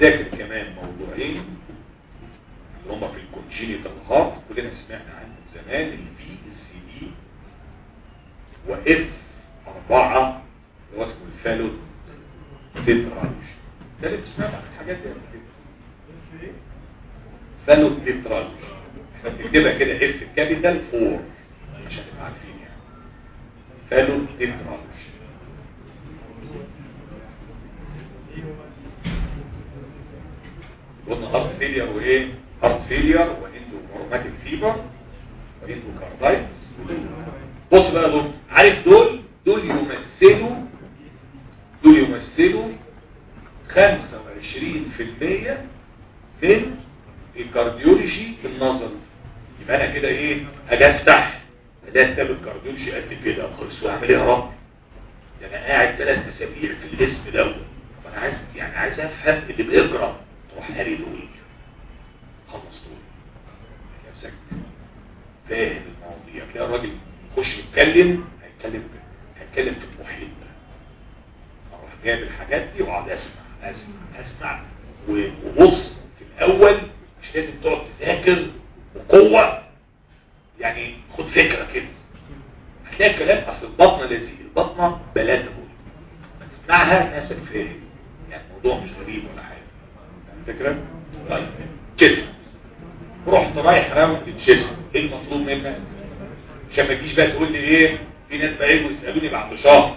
هتذاكر كمان موضوعين اللي هما في الكونجينيتال هارت كلنا سمعنا عنه زمان الفي سي دي واف أربعة اللي هو اسمه الفالو تتراج ده اللي بتسمعنا عن الحاجات دي قبل كده فالو تتراج احنا بنكتبها كده اف كابيتال 4 عشان تبقى عارفين يعني فالو تتراج قلنا هارت فيلير وايه هارت فيلير واندو هورماتيك فيبر واندو كاردايتس بص بقى دول عارف دول دول يمثلوا دول يمثلوا 25% من الكارديولوجي النظري يبقى انا كده ايه اجي افتح الاقي كتاب الكارديولوجي قد كده خلص واعمل ايه يا رب ده انا قاعد ثلاث اسابيع في الاسم دوت طب انا عايز يعني عايز افهم اللي بيقرا تروح قاري دول خلص دول نفسك فاهم المواضيع تلاقي الراجل يخش يتكلم هيتكلم هيتكلم في المحيط ده اروح جايب الحاجات دي واقعد اسمع اسمع اسمع وبص في الاول مش لازم تقعد تذاكر بقوه يعني خد فكره كده هتلاقي الكلام اصل البطنه لذيذ البطنه بلاده ما تسمعها نفسك فاهم يعني الموضوع مش غريب ولا حاجه فاهم الفكره؟ طيب جسم رحت رايح راوند الجسم ايه المطلوب منك؟ عشان ما تجيش بقى تقول لي ايه في ناس بقى يجوا يسالوني بعد شهر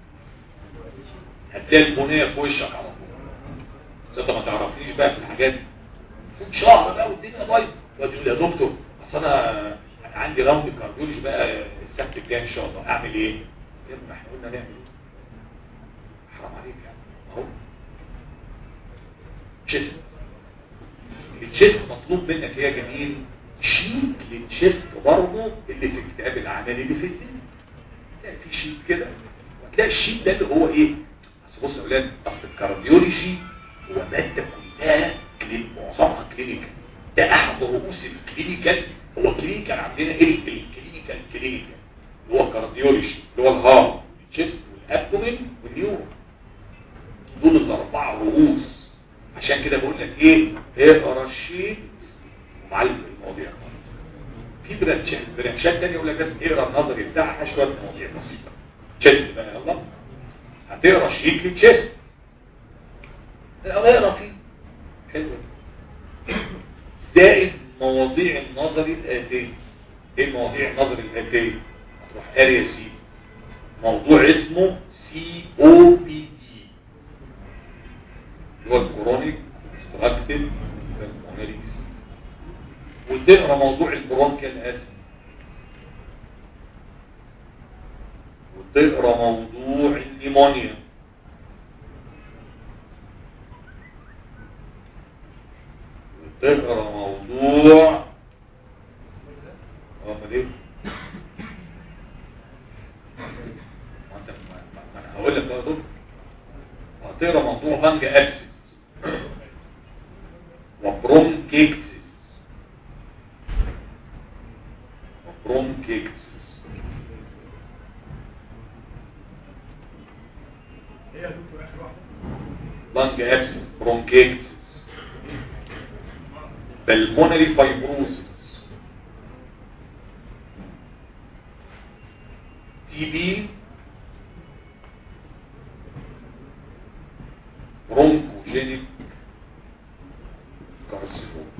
هتلاقي البنيه في وشك على طول بس انت ما تعرفنيش بقى في الحاجات دي فوت شهر بقى والدنيا بايظه يقعد يقول يا دكتور اصل انا انا عندي راوند كارديولوجي بقى السبت الجاي ان شاء الله اعمل ايه؟ يا ابني احنا قلنا نعمل ايه؟ حرام عليك يعني اهو تشيست التشيست مطلوب منك يا جميل شيت للتشيست برضه اللي في الكتاب العملي اللي في الدنيا تلاقي في شيت كده وتلاقي الشيت ده اللي هو ايه بس بص يا اولاد اصل الكارديولوجي هو ماده كلها كلين معظمها كلينيكال ده احد رؤوس الكلينيكال هو كلينيكال عندنا ايه الكلينيكال كلينيكال اللي هو كارديولوجي اللي هو الهارت التشيست والابدومين والنيورو دول الاربع رؤوس عشان كده بقول لك ايه اقرا الشيت ومعلم المواضيع في برانشات برانشات تانية يقول لك بس اقرا النظري بتاعها شويه مواضيع بسيطه تشيست بقى يلا هتقرا شيت للتشيست اقرا فيه حلو زائد مواضيع النظري الاتيه ايه مواضيع النظري الاتيه هتروح قاري يا سيدي موضوع اسمه سي او بي دي اللي هو الكرونيك ستراكتيف بالمونريكس وتقرا موضوع البرونكيال اسم وتقرا موضوع النيمونيا وتقرا موضوع اه ما ليه ما انت ما ما انا هقول لك بقى دول هتقرا موضوع فانج ابسس وبرونكيكسس وبرونكيكسس هي يا دكتور اخر واحده لانج ابسس برونكيكسس بالمونري فايبروسس تي بي برونكوجينيك كارسينوم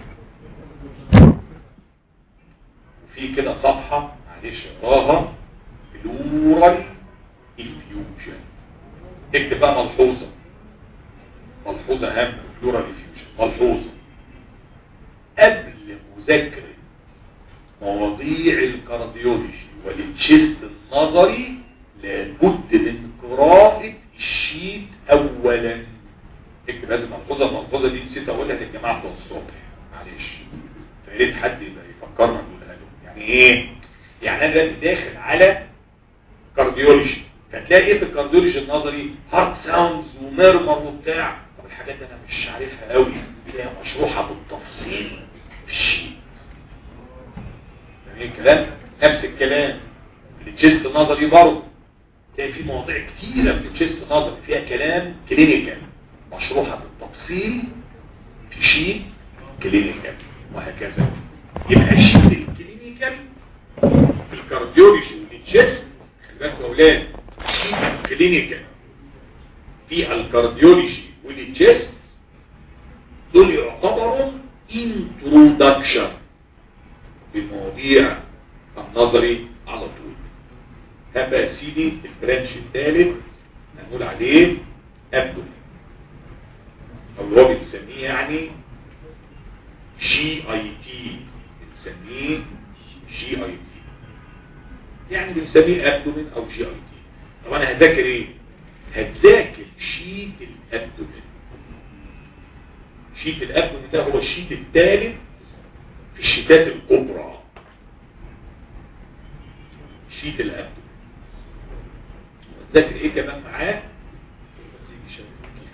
وفي كده صفحة معلش اقراها بلورال انفيوجن اكتب بقى ملحوظة ملحوظة هامة بلورال انفيوجن ملحوظة قبل مذاكرة مواضيع الكارديولوجي والتشيست النظري لابد من قراءة الشيت اولا اكتب لازم ملحوظة الملحوظة دي نسيت اقولها للجماعة بتوع الصبح معلش فيا ريت حد يبقى يفكرنا نقولها له يعني ايه؟ يعني انا دلوقتي داخل على كارديولوجي فتلاقي ايه في الكارديولوجي النظري هارت ساوندز وميرمر وبتاع طب الحاجات دي انا مش عارفها قوي تلاقيها مشروحة بالتفصيل في الشيت يعني ايه الكلام نفس الكلام في التشيست النظري برضه تلاقي في مواضيع كتيرة في التشيست النظري فيها كلام كلينيكال مشروحة بالتفصيل في شيت كلينيكال وهكذا يبقى الشيت الكلينيكال في الكارديولوجي والتشيست خلي بالكم يا اولاد شيت كلينيكال في الكارديولوجي والتشيست دول يعتبروا introduction بمواضيع النظري على طول هبقى يا سيدي البرانش الثالث هنقول عليه ابدومين او هو بنسميه يعني جي اي تي بنسميه جي اي تي يعني بنسميه ابدومين او جي اي تي طب انا هذاكر ايه هتذاكر شيت الابدومين شيت الابدومين ده هو الشيت الثالث في الشيتات الكبرى شيت الابدومين تذاكر ايه كمان معاه بس يجي شايف كيف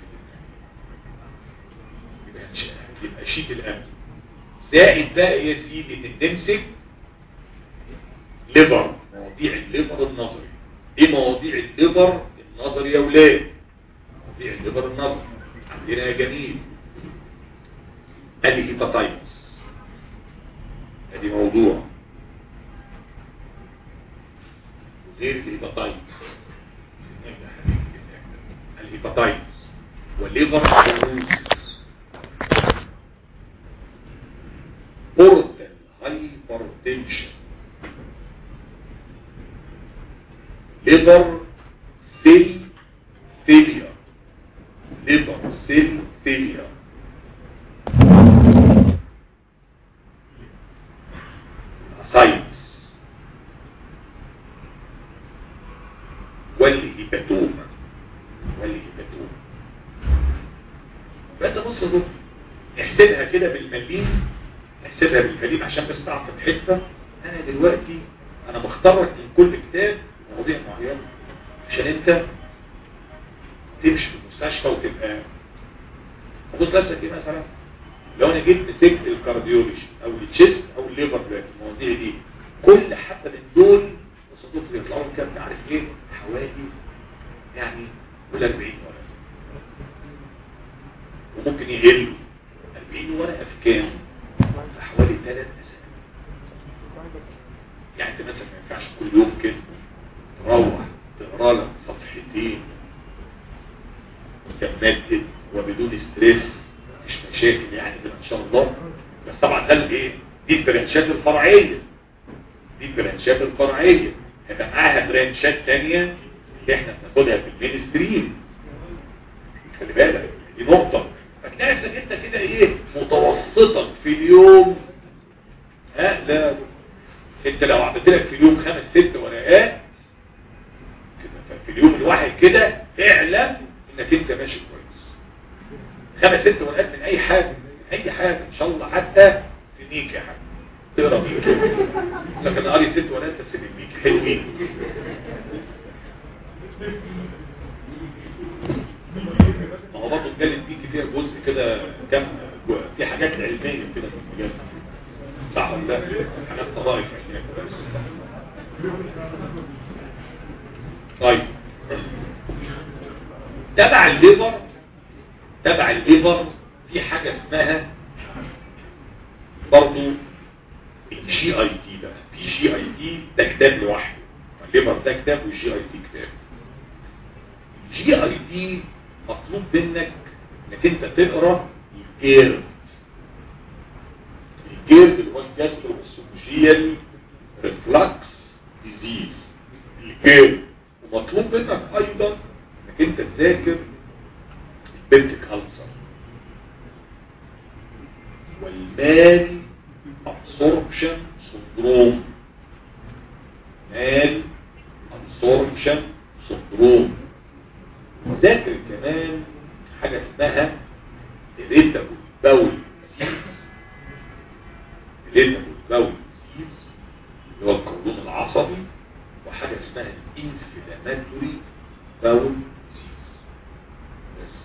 يبقى يبقى شيت الابدومين زائد بقى يا سيدي ان نمسك ليفر مواضيع الليفر النظري ايه مواضيع الليفر النظري يا ولاد مواضيع الليفر النظري عندنا يا جميل ادي هيباتايتس ادي موضوع غير الهيباتايتس الهيباتايتس والليفر سيروسيس بورتال هايبرتنشن ليفر سيل فيلير ليفر سيل فيلير ساينس والهيباتوما والهيباتوما فانت بص يا دكتور احسبها كده بالمليم احسبها بالكليم عشان بس تعرف الحته انا دلوقتي انا بختار لك من كل كتاب مواضيع معينه عشان انت تمشي في المستشفى وتبقى بص نفسك ايه مثلا لو انا جيت مسكت الكارديولوجي او التشيست او الليفر بلاك المواضيع دي كل حتى من دول وصدوق يطلعوا كام تعرف ايه حوالي يعني قول 40 ورقه وممكن يقلوا 40 ورقه في كام؟ في حوالي ثلاث اسابيع يعني انت مثلا ما ينفعش كل يوم كده تروح تقرا لك صفحتين متمدد وبدون ستريس مش مشاكل يعني كده ان شاء الله بس طبعا ده ايه دي البرانشات الفرعيه دي البرانشات الفرعيه هيبقى معاها برانشات ثانيه اللي احنا بناخدها في المين ستريم خلي بالك دي نقطه فتلاقي نفسك انت كده ايه متوسطا في اليوم ها لا انت لو عملت لك في اليوم خمس ست ورقات كده في اليوم الواحد كده اعلم انك انت ماشي كويس خمس ست ورقات من اي حاجه من اي حاجه ان شاء الله حتى في ميك يا حاج تقرا ميك لكن قاري ست ورقات بس من ميك حلوين ما هو برضه الجانب ميكي فيها جزء كده كم في حاجات علميه كده في المجال صح ولا لا حاجات طرائف علميه بس طيب تبع الليفر تبع الليفر في حاجة اسمها برضو الجي اي تي بقى في جي اي تي ده كتاب لوحده الليفر ده كتاب والجي اي تي كتاب الجي اي تي مطلوب منك انك انت تقرا الجيرد الجيرد اللي هو الجاستروسوفيجيال ريفلكس ديزيز الجيرد ومطلوب منك ايضا انك انت تذاكر البنتك ألسر والمال ابسوربشن سندروم مال ابسوربشن سندروم ذاكر كمان حاجة اسمها irritable bowel disease irritable bowel disease اللي هو القولون العصبي وحاجة اسمها الانفلاماتوري باول ديزيز بس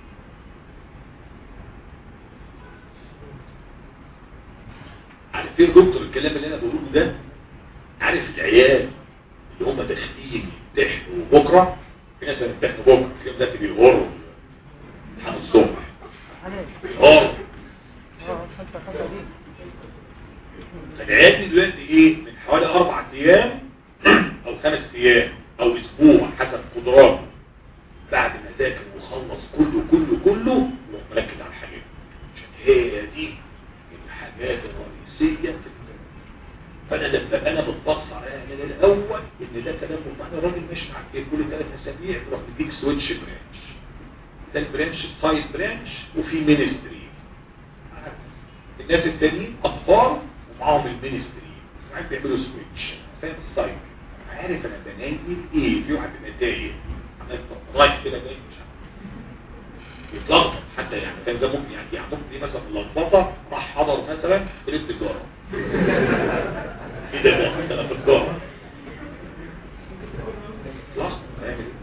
عارف ايه دكتور الكلام اللي انا بقوله ده عارف العيال اللي هم داخلين يمتحنوا بكره في ناس هيمتحنوا بكره في دلوقتي بيغروا امتحان الصبح اه فالعيال دلوقتي ايه من حوالي اربع ايام او خمس ايام او اسبوع حسب قدراته بعد ما ذاكر وخلص كله كله كله يروح مركز على الحاجات عشان هي دي الحاجات الرئيسيه في الفيلم فانا لما انا بتبص على انا الاول ان ده كلام معنى الراجل مش معاك كل ثلاث اسابيع يروح يديك سويتش برانش ده البرانش سايد برانش وفي مينستري الناس التانيين اطفال ومعاهم المينستري وقاعد بيعملوا سويتش فاهم السايد عارف انا بنايل ايه في واحد بيبقى تايه عمال رايح كده جاي مش عارف يتلخبط حتى يعني فاهم زي ممكن يعني يعني ممكن دي مثلا لخبطه راح حضر مثلا كليه التجاره ايه ده ده انا في التجاره لخبط هيعمل ايه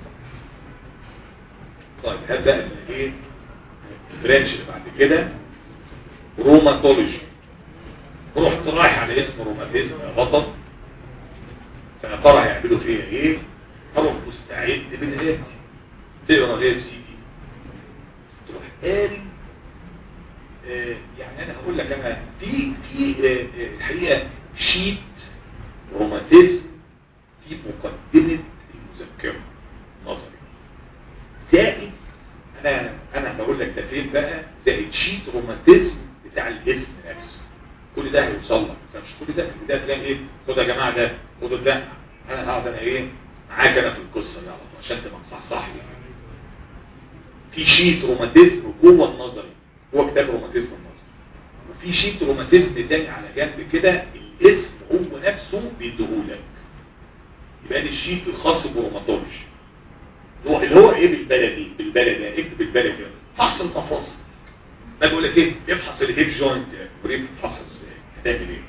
طيب هبدا ايه البرانش اللي بعد كده روماتولوجي رحت رايح على اسم روماتيزم يا بطل فيا ترى هيعملوا فيها ايه اروح مستعد بالهادي تقرا ايه يا سيدي تروح قاري آه يعني انا هقول لك انا في في آه آه الحقيقه شيت روماتيزم في مقدمه المذكره نظري زائد انا انا بقول لك ده فين بقى زائد شيت روماتيزم بتاع الاسم نفسه كل ده هيوصل لك فمش كل ده في البدايه تلاقي ايه خد يا جماعه ده خدوا ده انا هقعد انا ايه معاك انا في القصه دي على طول عشان تبقى مصحصح لي في شيت روماتيزم جوه النظري هو كتاب روماتيزم النظري وفي شيت روماتيزم تاني على جنب كده الاسم هو نفسه بيديهولك يبقى دي الشيت الخاص بروماتولوجي هو اللي هو ايه بالبلدي بالبلدي اكتب بالبلدي فحص المفاصل ما بقول لك ايه افحص الهيب جوينت وريب تفحص ازاي هتعمل ايه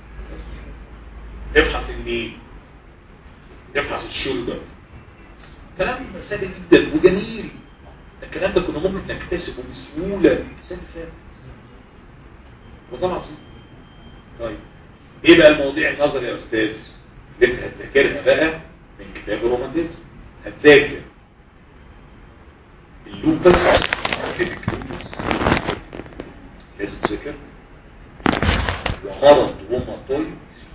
افحص النين افحص الشولدر كلام سهل جدا وجميل الكلام ده كنا ممكن نكتسبه بسهولة السنة اللي فاتت والله العظيم طيب ايه بقى المواضيع النظري يا استاذ اللي انت هتذاكرها بقى من كتاب الرومانتيزم هتذاكر اللوبس لازم تذاكر ومرض روماتويد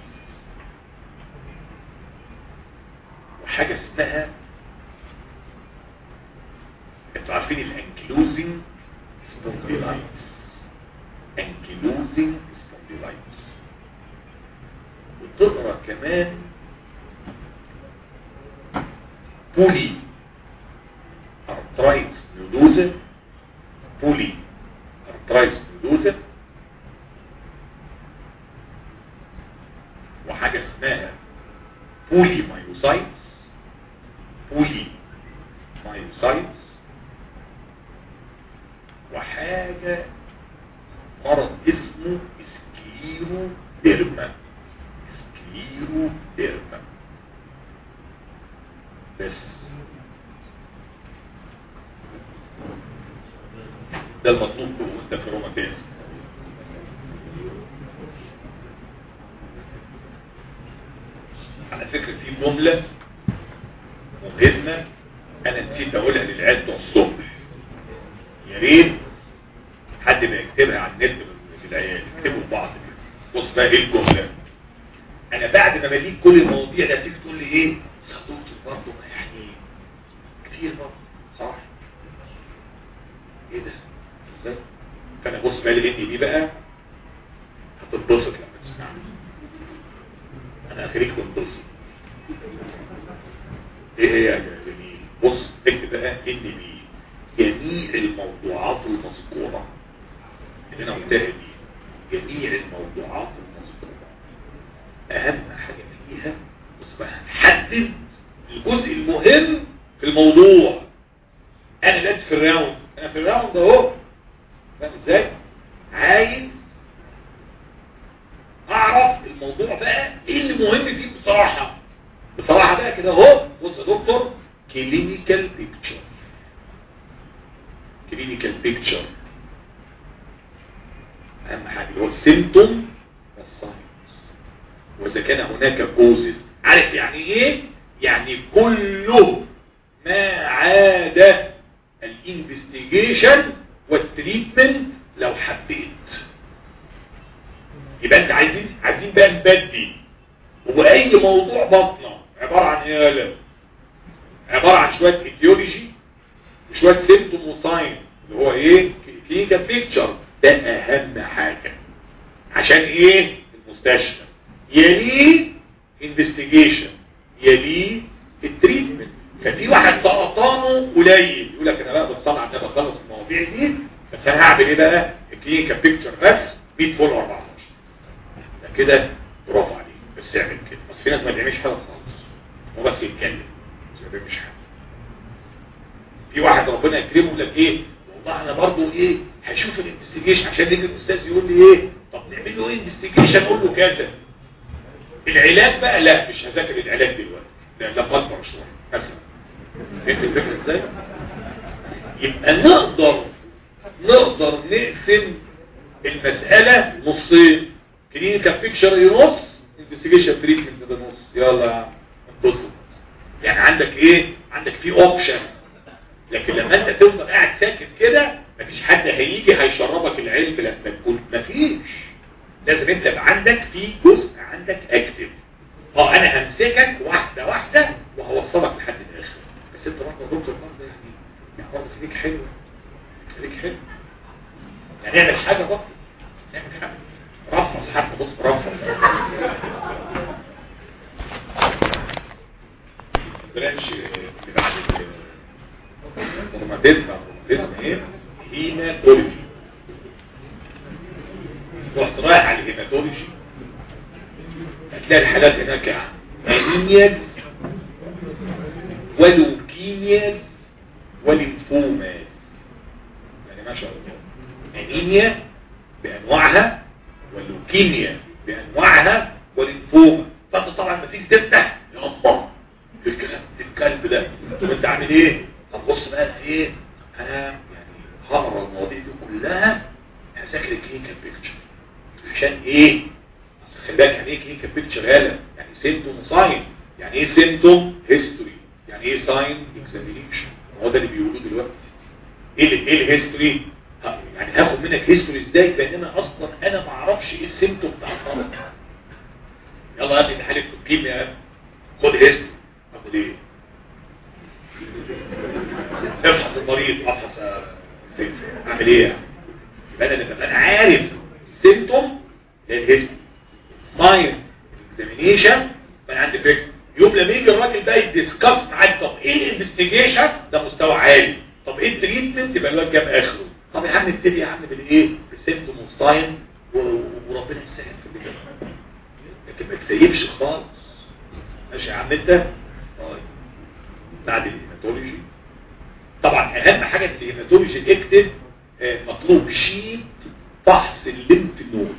وحاجة اسمها انتوا عارفين الانكلوزنج سبونديلايتس انكلوزنج سبونديلايتس وتقرا كمان بولي ارترايتس نودوزا بولي ارترايتس نودوزا وحاجة اسمها بولي مايوسايتس بولي مايوسايتس وحاجة مرض اسمه سكليرو ديرما سكليرو ديرما بس ده المطلوب وانت في روماتيزم على فكرة في جملة مهمة انا نسيت اقولها للعيال بتوع الصبح يا ريت حد ما يكتبها على النت في العيال يكتبوا لبعض كده بص بقى ايه الجملة انا بعد ما بليك كل المواضيع ده تيجي تقول لي ايه صدقت برضه يعني كتير برضه صح ايه ده ازاي فانا بص بقى لان دي بقى هتتبسط لما تسمعني انا اخليك تنبسط ايه هي يا جميل بص اكتب بقى ان بي جميع الموضوعات المذكوره اللي انا قلتها دي جميع الموضوعات المذكوره اهم حاجه فيها بص بقى هنحدد الجزء المهم في الموضوع انا دلوقتي في الراوند انا في الراوند اهو فاهم ازاي عايز اعرف الموضوع بقى ايه اللي مهم فيه بصراحه بصراحه بقى كده اهو بص يا دكتور كلينيكال بيكتشر كلينيكال بيكتشر اهم حاجه اللي هو السيمتوم والساينس واذا كان هناك كوزز عارف يعني ايه يعني كله ما عدا الانفستيجيشن والتريتمنت لو حبيت يبقى انت عايزين عايزين بقى نبدي واي موضوع بطنه عباره عن ايه يالا؟ عباره عن شويه ايديولوجي وشويه سيمتوم وساين اللي هو ايه كلينيكال بيكتشر ده اهم حاجه عشان ايه المستشفى يليه انفستيجيشن يليه التريتمنت ففي واحد طقطانه قليل يقول لك انا بقى بصطنع على النبي اخلص المواضيع دي بس انا هعمل ايه بقى الكلينيكال بيكتشر بس 100 فول 14 ده كده برافو عليك بس اعمل كده بس في ناس ما بيعملش حاجه خالص هو بس يتكلم بس ما بيعملش حاجه في واحد ربنا يكرمه يقول لك ايه والله انا برضو ايه هشوف الانفستيجيشن عشان يجي الاستاذ يقول لي ايه طب نعمل له ايه انفستيجيشن اقول له كذا العلاج بقى لا مش هذاكر العلاج دلوقتي ده ده اكبر شويه مثلا انت الفكره ازاي يبقى نقدر نقدر نقسم المساله نصين كلينيكال بيكتشر نص انفستيجيشن تريتمنت ده نص يلا يا عم انبسط يعني عندك ايه عندك في اوبشن لكن لما انت تفضل قاعد ساكت كده مفيش حد هيجي هيشربك العلم لما تكون مفيش لازم انت يبقى عندك في جزء عندك اكتف اه انا همسكك واحده واحده وهوصلك لحد الاخر بس انت برضه يا دكتور برضه يعني يعني برضه خليك حلو خليك حلو يعني نعمل حاجه برضه نعمل حاجه رفض حتى بص رفض البرانش اللي بعد الروماتيزم الروماتيزم ايه هيماتولوجي رحت رايح على الهيماتولوجي هتلاقي الحالات هناك يعني انيمياز ولوكيمياز وليمفوماز يعني ما شاء الله انيميا بانواعها واللوكيميا بانواعها والليمفوما فانت طبعا ما تيجي تفتح يا الله ايه الكلام الكلب ده طب انت عامل ايه طب بص بقى أنا ايه انا يعني هقرا المواضيع دي كلها هذاكر الكلينيكال بيكتشر عشان ايه اصل خلي بالك يعني ايه كلينيكال بيكتشر هذا يعني سيمتوم ساين يعني ايه سيمتوم هيستوري يعني ايه ساين اكزامينيشن هو ده اللي بيقولوه دلوقتي ايه ال- ايه الهيستوري ها، يعني هاخد منك هيستوري ازاي بان انا اصلا انا ما اعرفش ايه السيمتوم بتاع المرض يلا يا ابني ده حاله الكيمياء خد هيستوري اخد ايه افحص المريض افحص آه، اعمل ايه يعني يبقى انا لما انا عارف السيمتوم للهيستوري ساين اكزامينيشن فانا عندي فكره يوم لما يجي الراجل بقى يدسكاس معاك طب ايه الانفستيجيشن ده مستوى عالي طب ايه التريتمنت يبقى الواد جاب اخره طب يا عم نبتدي يا عم بالايه بالسيمتوم والساين و- وربنا يسهل في اللي جاي لكن ما تسيبش خالص ماشي يا عم انت طيب بعد الهيماتولوجي طبعا اهم حاجه في الهيماتولوجي اكتب آه، مطلوب شيت فحص الليمف نود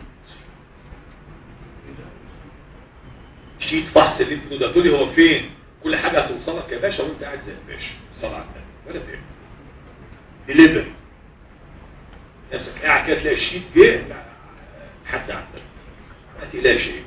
شيت فحص الليمف نود هتقولي هو فين كل حاجه هتوصلك يا باشا وانت قاعد زي الباشا صلى على النبي ولا فين ديليفري نفسك قاعد كده تلاقي الشيت جه حد عندك ما تقلقش ايه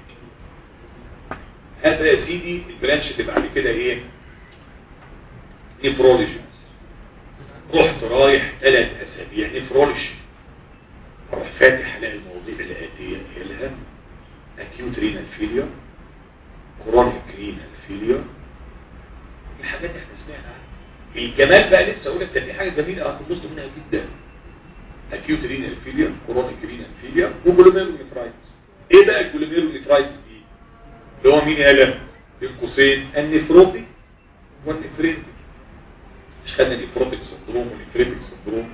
هذا يا سيدي البرانش اللي بعد كده ايه نفرولوجي رحت رايح ثلاث اسابيع نفرولوجي اروح فاتح الاقي المواضيع الاتيه هي لها اكيوت رينال فيلير كرونيك رينال فيلير الحاجات اللي احنا سمعنا عنها الجمال بقى لسه اقول لك ده في حاجه جميله هتنبسط منها جدا اكيوت رينال فيلير كرونيك رينال فيلير وجلوميروليفرايتس ايه بقى الجلوميروليفرايتس دي اللي هو مين يالا بين قوسين النفروتيك والنفريتيك مش خدنا النفروتيك سندروم والنفريتيك سندروم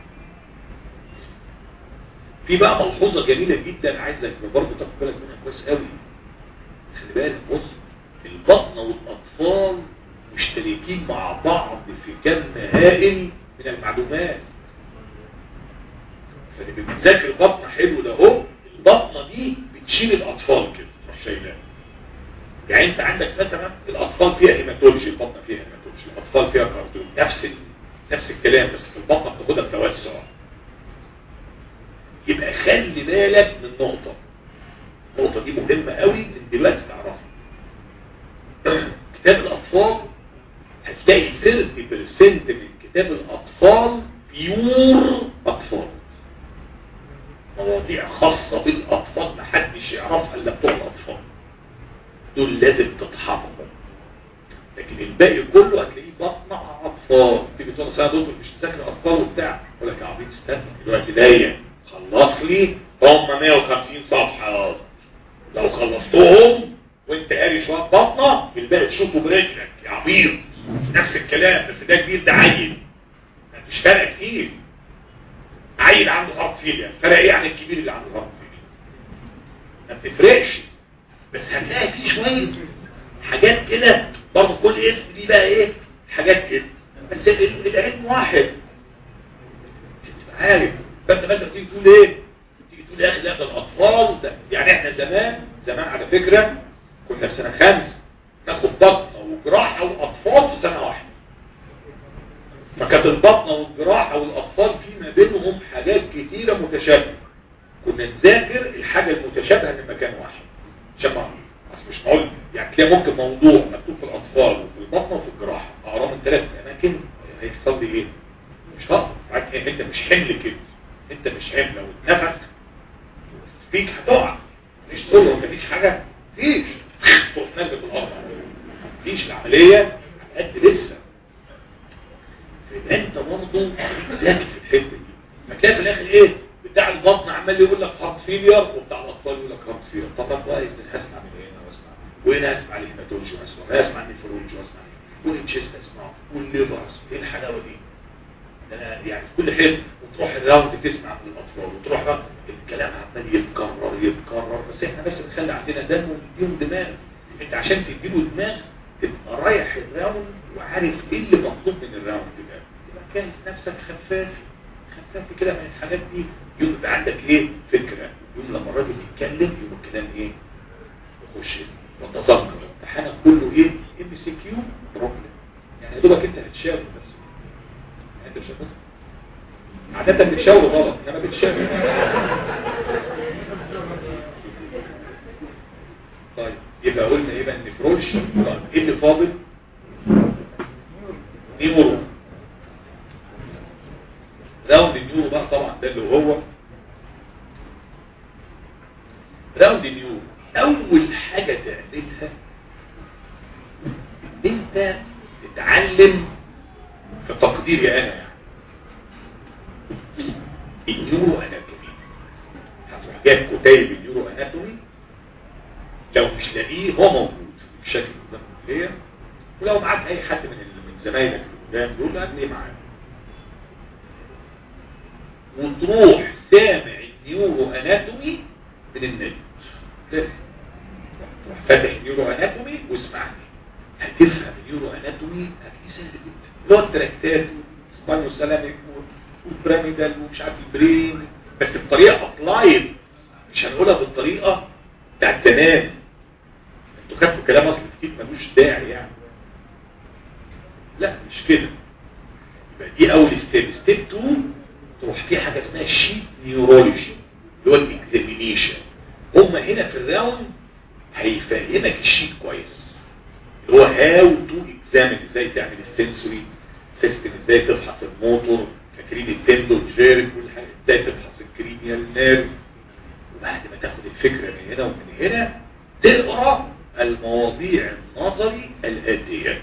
في بقى ملحوظه جميله جدا عايزك برضه تاخد بالك منها كويس قوي خلي بالك بص البطنه والاطفال مشتركين مع بعض في كم هائل من المعلومات فاللي بتذاكر بطنه حلو ده اهو البطنه دي بتشيل الاطفال كده تروح شايلها يعني انت عندك مثلا الاطفال فيها هيماتولوجي البطنه فيها هيماتولوجي الاطفال فيها كارديولوجي نفس ال- نفس الكلام بس في البطنه بتاخدها بتوسع يبقى خلي بالك من نقطه النقطه دي مهمه قوي من دلوقتي تعرفها كتاب الاطفال هتلاقي 30% من كتاب الاطفال بيور اطفال مواضيع خاصة بالأطفال محدش يعرفها إلا بتوع الأطفال دول لازم تتحرك لكن الباقي كله هتلاقيه بطنع أطفال تيجي تقول يا دكتور مش تذاكر أطفال وبتاع يقول لك يا عبيط استنى دلوقتي لاقي خلص لي هم 150 صفحة لو خلصتهم وانت قاري شويه بطنه الباقي تشوفه برجلك يا عبيط نفس الكلام بس ده كبير ده عيل مش فارق كتير عيل عنده هارت فيلير فرق ايه عن الكبير اللي عنده هارت فيلير ما بتفرقش بس هتلاقي فيه شويه حاجات كده برضه كل اسم دي بقى ايه حاجات كده بس ال- العلم واحد تبقى عارف فانت مثلا تيجي تقول ايه تيجي تقول يا اخي لا ده الاطفال ده يعني احنا زمان زمان على فكره كنا في سنه خمسه ناخد بطنه وجراحه واطفال في سنه واحده فكانت البطنه والجراحه والاطفال في ما بينهم حاجات كتيره متشابهه كنا نذاكر الحاجه المتشابهه من مكان واحد شبه بس مش معقول يعني تلاقي ممكن موضوع مكتوب في الاطفال وفي البطنه وفي الجراحه اقراه من ثلاث اماكن هيحصل لي ايه؟ مش هقدر بعدين انت مش حمل كده انت مش حمل لو اتنفخ فيك هتقع مش تقول له انت فيك حاجه فيش تروح نازل في الارض فيش العمليه على قد لسه انت برضه ذاكر في الحته دي هتلاقي في الاخر ايه بتاع البطن عمال يقول لك هارت فيلير وبتاع الاطفال يقول لك هارت فيلير طب كويس ده هسمع من هنا واسمع وهنا اسمع الهيماتولوجي واسمع وهنا اسمع النيفرولوجي واسمع والتشيست اسمعه والليفر ايه الحلاوه دي ده انا يعني في كل حته وتروح الراوند تسمع من الاطفال وتروح راوند الكلام عمال يتكرر يتكرر بس احنا بس نخلي عندنا دم ونديهم دماغ انت عشان تديله دماغ تبقى رايح الراوند وعارف ايه اللي مطلوب من الراوند ده تبقى كايس نفسك خفاف خفاف كده من الحاجات دي يوم يبقى عندك ايه فكره يوم لما الراجل يتكلم يوم الكلام ايه يخش وتذكر امتحانك كله ايه ام سي كيو بروبلم يعني يا دوبك انت هتشاور بس يعني انت مش هتبص عادة بتشاور غلط انما بتشاور طيب يبقى قلنا ايه بقى النفرولش طيب ايه اللي فاضل نيورو راوند النيورو بقى طبعا ده اللي هو راوند النيورو اول حاجة تعملها ان انت تتعلم في تقديري انا يعني النيورو اناتومي هتروح جايب كتيب النيورو اناتومي لو مش لاقيه هو موجود بشكل قدام الكليه ولو معاك اي حد من ال- من زمايلك اللي قدام دول هتلاقيه معاك وتروح سامع النيورو اناتومي من النت لازم تروح فاتح نيورو اناتومي واسمعني هتفهم النيورو اناتومي هتلاقيه سهل جدا اللي هو التراكتات سباينو سلاميك والبيراميدال ومش عارف البرين بس بطريقه ابلايد مش هنقولها بالطريقه بتاعت زمان انتوا خدتوا كلام اصل كتير ملوش داعي يعني لا مش كده يبقى دي اول ستيب ستيب 2 تروح في حاجه اسمها شيت نيورولوجي اللي هو الاكزامينيشن هم هنا في الراوند هيفهمك الشيت كويس اللي هو هاو تو اكزامين ازاي تعمل السنسوري سيستم ازاي تفحص الموتور فاكرين التندو جيرك والحاجات ازاي تفحص الكرينيال نيرف وبعد ما تاخد الفكرة من هنا ومن هنا تقرأ المواضيع النظري الآتية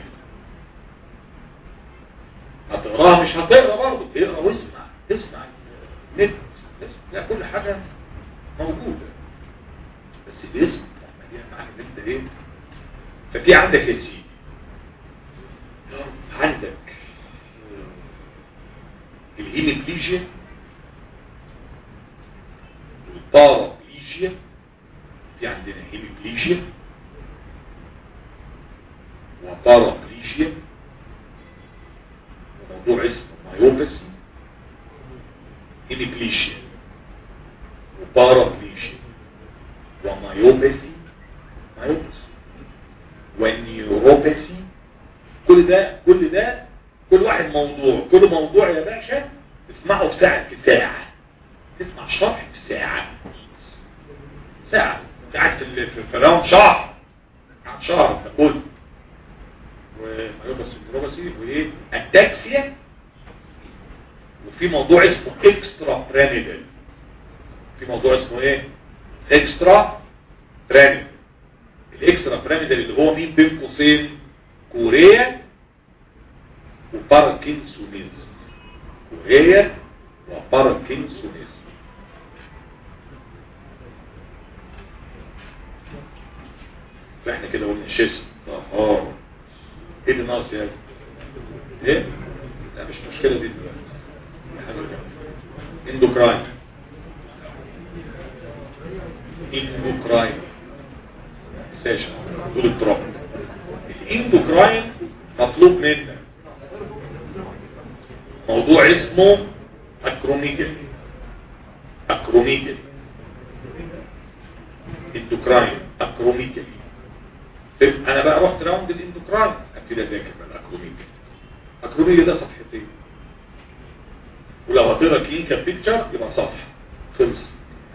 هتقراها مش هتقرا برضه اقرا واسمع اسمع نت اسمع لا كل حاجة موجودة بس الاسم مليان معنى ان انت ايه ففي عندك يا سيدي عندك الهيميبليجيا والبارابليجيا في عندنا هيميبليجيا وبارابليجيا وموضوع اسمه مايوبسي هيميبليجيا وبارابليجيا ومايوبسي مايوبسي والنيوروباسي كل ده كل ده كل واحد موضوع كل موضوع يا باشا اسمعه في ساعة في ساعة تسمع شرح في ساعة ساعة قاعد في ال- في- في راوند شهر قاعد شهر ده كله ومايوباسي ونيوروباسي وايه التاكسيا وفي موضوع اسمه اكسترا براميدال في موضوع اسمه ايه اكسترا براميد الاكسترا براميد اللي هو مين بين قوسين كوريا وباركنسونيزم كوريا وباركنسونيزم فاحنا كده قلنا شيست طهارة ايه اللي ناقص يعني ايه لا مش مشكلة دي دلوقتي اندوكراين اندوكراين ساشا دول التراب الاندوكراين مطلوب منا موضوع اسمه اكروميجل اكروميجل اندوكراين اكروميجل انا بقى رحت راوند الاندوكراين ابتدي اذاكر بقى الاكروميجل الاكروميجل ده صفحتين ولو هتقرا كلينيكال بيكتشر يبقى صفحه خلص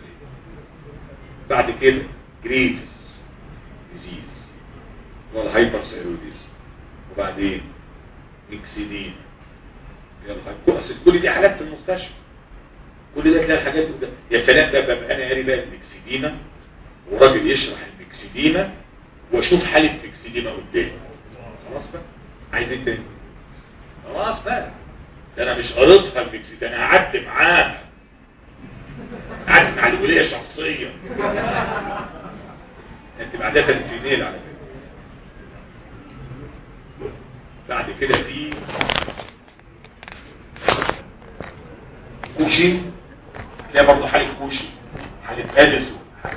بعد كده جريفز ديزيز ولا هايبر ثايرويديزم وبعدين ميكسيدين يلا كل دي حاجات في المستشفى كل ده تلاقي الحاجات دي يا سلام بقى بقى انا قاري بقى الميكسيدينا وراجل يشرح الميكسيدينا واشوف حاله الميكسيدينا قدامي خلاص بقى عايز ايه تاني خلاص بقى ده انا مش قريتها الميكسيدينا انا قعدت معاها قعدت مع الوليه شخصيا انت بعدها تنفيذين على فكره بعد كده في كوشي تلاقي برضه حالة كوشي حالة هادسو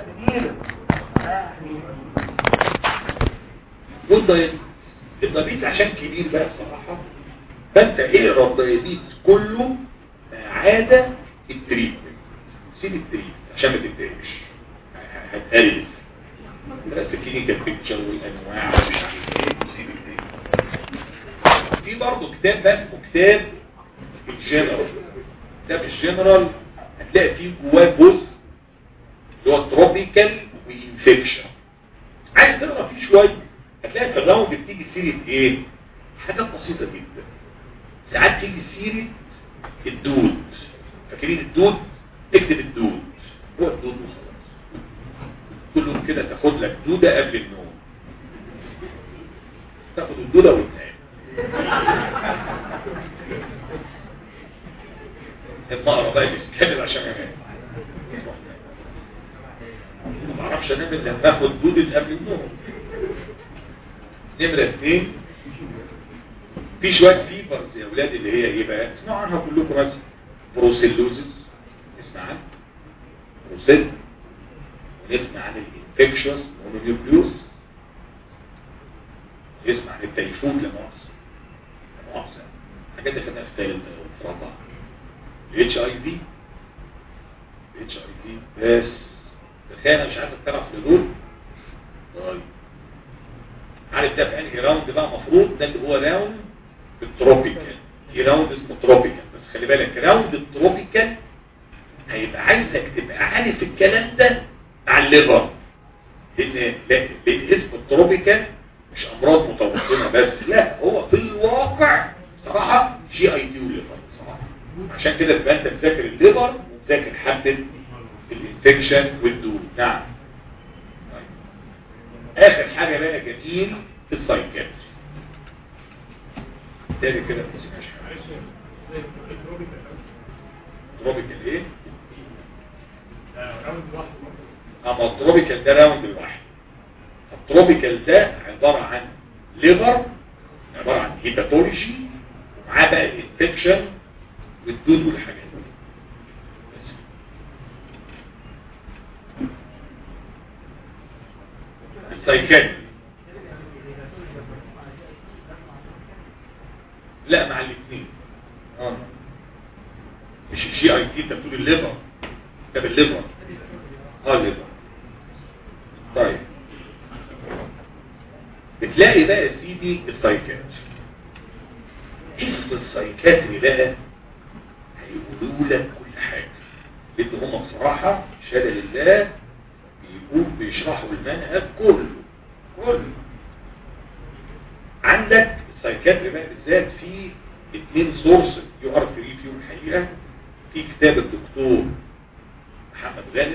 والدايبيت الدايبيت عشان كبير بقى بصراحة فانت اقرا الدايبيت كله ما عدا التريتمنت سيب التريتمنت عشان ما تتضايقش هتقلل بس كلينيكال بيكتشر والانواع ومش عارف ايه وسيب التريتمنت في برضه كتاب بقى اسمه كتاب الجنرال كتاب الجنرال هتلاقي فيه جواه جزء اللي هو تروبيكال وانفكشن عايز تقرا فيه شويه هتلاقي في الراوند بتيجي سيره ايه حاجات بسيطه جدا ساعات تيجي سيره الدود فاكرين الدود اكتب الدود هو الدود وخلاص كل يوم كده تاخد لك دوده قبل النوم تاخد الدوده وتنام المقرة بقى يستكمل عشان انام ما بعرفش انام الا لما اخد دودة قبل النوم نمرة اثنين في شوية فيبرز يا ولاد اللي هي ايه بقى اسمعوا عنها كلكم مثلا بروسيلوزز اسمع عنها بروسيل ونسمع عن الانفكشنز مونونيوكليوز نسمع عن التيفود لمؤاخذة لمؤاخذة حاجات اللي خدناها في ثالثة وفي رابعة الاتش اي في الاتش اي في بس تخيل انا مش عايز تعرف لدول طيب عارف ده في انهي راوند بقى مفروض ده اللي هو راوند التروبيكال في راوند اسمه تروبيكال بس خلي بالك راوند التروبيكال هيبقى عايزك تبقى عارف الكلام ده مع الليفر لان لان اسم التروبيكال مش امراض متوطنه بس لا هو في الواقع صراحه جي اي دي وليفر صراحه عشان كده تبقى انت تذاكر الليفر وتذاكر حبه الانفكشن والدود نعم طيب. اخر حاجه بقى جميل في السايكاتري تاني كده ما تسمعش حاجه تروبيكال ايه اما التروبيكال ده راوند الواحد التروبيكال ده عباره عن ليفر عباره عن هيباتولوجي ومعاه بقى الانفكشن والدود والحاجات دي بس السايكاتري لا مع الاثنين اه مش الجي اي تي انت بتقول الليفر ده بالليفر اه الليفر طيب بتلاقي بقى يا سيدي السايكاتري اسم السايكاتري بقى هيقولوا لك كل حاجه لان هم بصراحه شهاده لله بيقول بيشرحوا المنهج كله كله عندك السايكاتري بقى بالذات في اثنين سورس يو ار 3 فيهم الحقيقه في كتاب الدكتور محمد غانم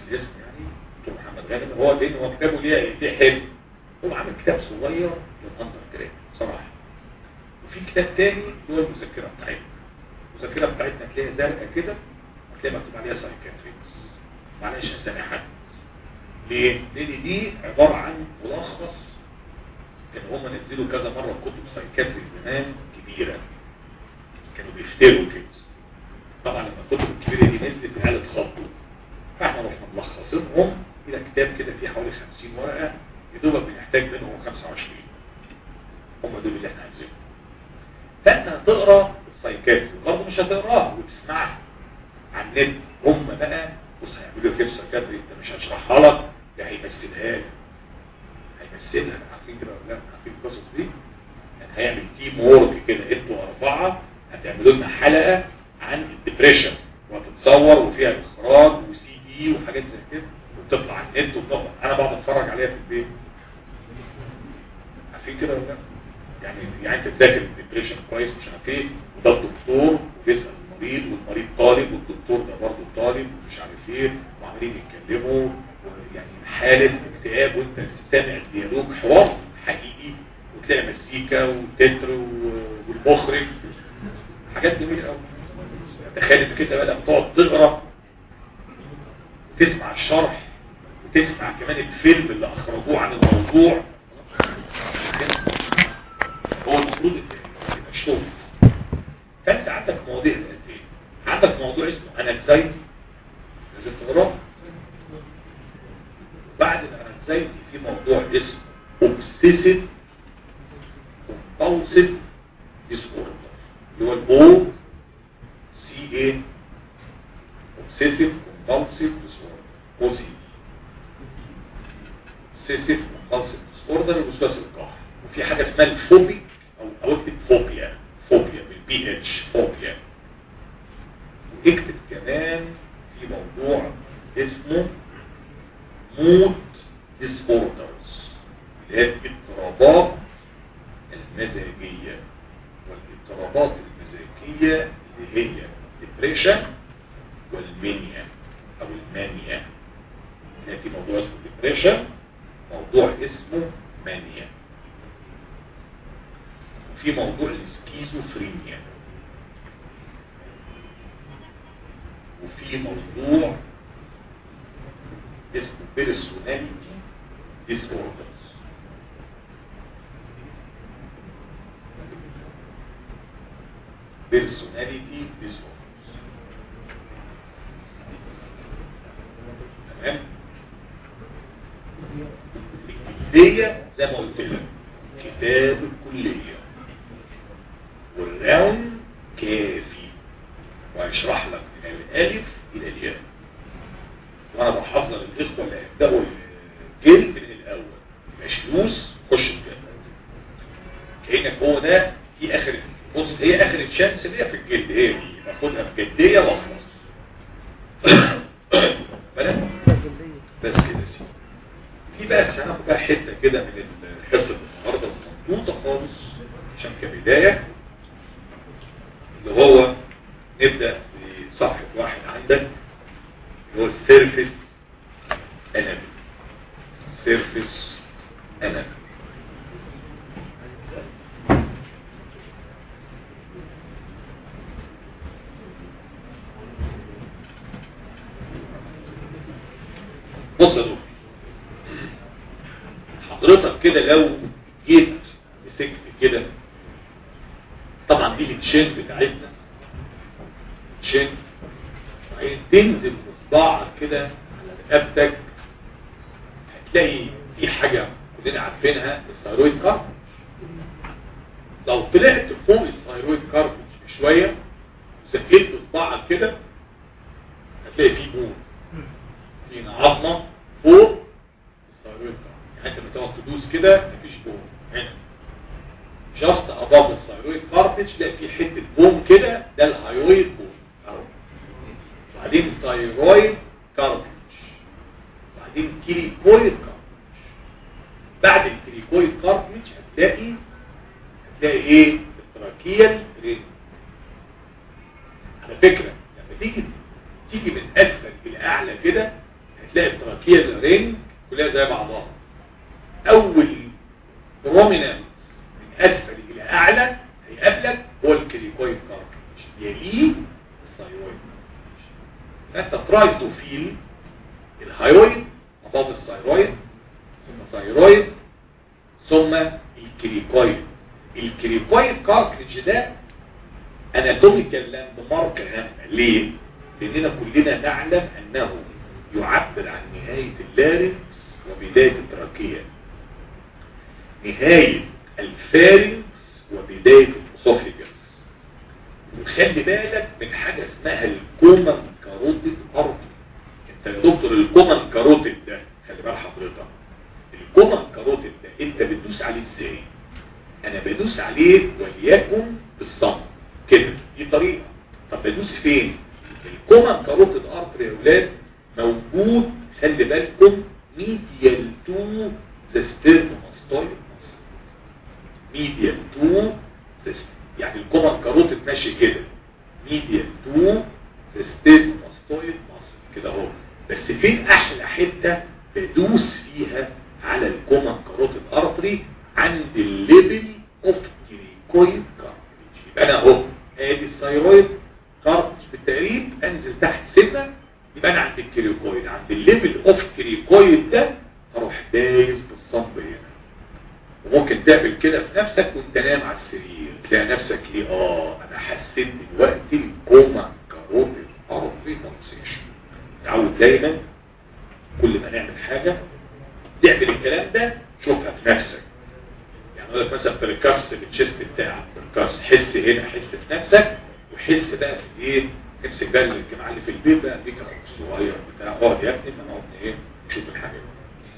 الاسم يعني دكتور محمد غانم هو لان هو كتابه ليه ليه حلو هو عامل كتاب صغير للاندر جراد بصراحه وفي كتاب تاني اللي هو المذكره بتاعتنا المذكره بتاعتنا تلاقيها زرقاء كده هتلاقي مكتوب عليها سايكاتريكس معلش اسامي حد ليه؟ لان دي عباره عن ملخص كانوا هم نزلوا كذا مره كتب سايكاتري زمان كبيره كانوا بيفتروا كده طبعا لما الكتب الكبيره دي نزلت العيال اتخضوا فاحنا رحنا ملخصينهم الى كتاب كده فيه حوالي 50 ورقه يا دوبك بنحتاج منهم 25 هم دول اللي احنا عايزينهم فانت هتقرا السايكاتري برضه مش هتقراها وتسمعها على النت هم بقى بص هيعملوا لك كيف سايكاتري انت مش هشرحها لك ده هيمثلها لك هيمثلها عارفين كده ولا لا عارفين القصص دي يعني هيعمل تيم وورك كده انتوا اربعه هتعملوا لنا حلقه عن الدبريشن وهتتصور وفيها اخراج وسي دي وحاجات زي كده وتطلع على النت وتطلع انا بقعد اتفرج عليها في البيت عارفين كده ولا لا يعني يعني انت تذاكر الدبريشن كويس مش عارف ايه وده الدكتور وبيسال المريض والمريض طالب والدكتور ده برضه طالب ومش عارف ايه وعمالين يتكلموا يعني حالة اكتئاب وانت سامع الديالوج حوار حقيقي وتلاقي مزيكا وتتر والمخرج حاجات جميلة قوي تخيل كده بقى بتقعد تقرا وتسمع الشرح وتسمع كمان الفيلم اللي اخرجوه عن الموضوع هو المفروض يبقى شغل فانت عندك مواضيع قد ايه عندك موضوع اسمه انكزايتي لازم تقراه بعد الانكزايتي في موضوع اسمه اوبسيسيف كومبالسيف ديسوردر اللي هو الاو سي اي اوبسيسيف كومبالسيف ديسوردر او سي اوبسيسيف كومبالسيف ديسوردر الوسواس القهري وفي حاجه اسمها الفوبيك او او اكتب فوبيا فوبيا بالبي اتش فوبيا واكتب كمان في موضوع اسمه مود ديسوردرز اللي هي الاضطرابات المزاجية والاضطرابات المزاجية اللي هي الدبريشن والمانيا او المانيا هنا في موضوع اسمه ديبريشن موضوع اسمه مانيا وفي موضوع السكيزوفرينيا وفي موضوع اسمه personality disorders personality disorders تمام الكلية زي ما قلت لك كتاب الكلية والراوند كافي وهيشرح لك من الالف الى الياء وانا بحذر الاخوه اللي هيبداوا الجلد من الاول مش لوس خش الجلد كانك هو ده في اخر بص هي اخر تشانس اللي هي في الجلد هي دي باخدها في جديه واخلص بس بس كده سي في بقى هناخد بقى حته كده من الحصه النهارده مظبوطه خالص عشان كبدايه اللي هو نبدا بصفحه واحد عندك اللي هو السيرفيس انابل سيرفيس انابل بص يا دكتور حضرتك كده لو جيت مسكت كده طبعا دي التشين بتاعتنا تشين وبعدين تنزل بصباعك كده على رقبتك هتلاقي في حاجة كلنا عارفينها الثيرويد كاربج لو طلعت فوق الثيرويد كاربج بشوية وسكت بصباعك كده هتلاقي في بون في عظمة فوق الثيرويد كاربج يعني انت لما تقعد تدوس كده مفيش بون هنا جاست اباف الثيرويد كاربج تلاقي في حته بوم كده ده الهايويد بوم اهو وبعدين ثايرويد كاربج وبعدين كيريكويد كاربج بعد الكيريكويد كاربج هتلاقي هتلاقي ايه التراكيال رين على فكره لما تيجي تيجي من اسفل الى اعلى كده تلاقي التراكية رينج كلها زي بعضها اول برومينانس من اسفل الى اعلى هيقابلك هو الكريكويد كارتريج يليه الثايرويد فانت تراي تو فيل الهايرويد above الثايرويد ثم ثايرويد ثم الكريكويد الكريكويد كارتريج ده اناتوميكال لاند مارك هامه ليه؟ لاننا كلنا نعلم انه يعبر عن نهايه اللارنكس وبدايه التراكيه نهايه الفارنكس وبدايه الاسوفيجس وخلي بالك من حاجه اسمها الكومن كاروتيد ارتري انت يا دكتور الكومن كاروتيد ده خلي بال حضرتك الكومن كاروتيد ده انت بتدوس عليه ازاي انا بدوس عليه وليكن بالصمت كده دي طريقه طب بدوس فين الكومن كاروتيد ارتري يا اولاد موجود خلي بالكم ميديال تو ذا ستيرنوماستويد ميديال تو يعني الكومن كاروتيد ماشي كده ميديال تو ذا ستيرنوماستويد كده اهو بس فين احلى حته بدوس فيها على الكومن كاروتيد ارتري عند الليفل اوف كريكويد كارتريج يبقى انا اهو ادي الثايرويد كارتريج بالتقريب انزل تحت سنه يبقى انا عند الكريكويد عند الليفل اوف كريكويد ده اروح دايس بالصب هنا وممكن تعمل كده في نفسك وانت نايم على السرير تلاقي نفسك ايه اه انا حسيت دلوقتي الكوما كاروتيد ارتري كونسيشن تعود دايما كل ما نعمل حاجه تعمل الكلام ده شوفها في نفسك يعني اقول لك مثلا بركاس التشيست بتاعك بركاس حس هنا حس في نفسك وحس بقى في ايه امسك بقى الجماعه اللي في البيت بقى ديك صغير بتاع اقعد يا ابني ما نقعد ايه نشوف الحاجه دي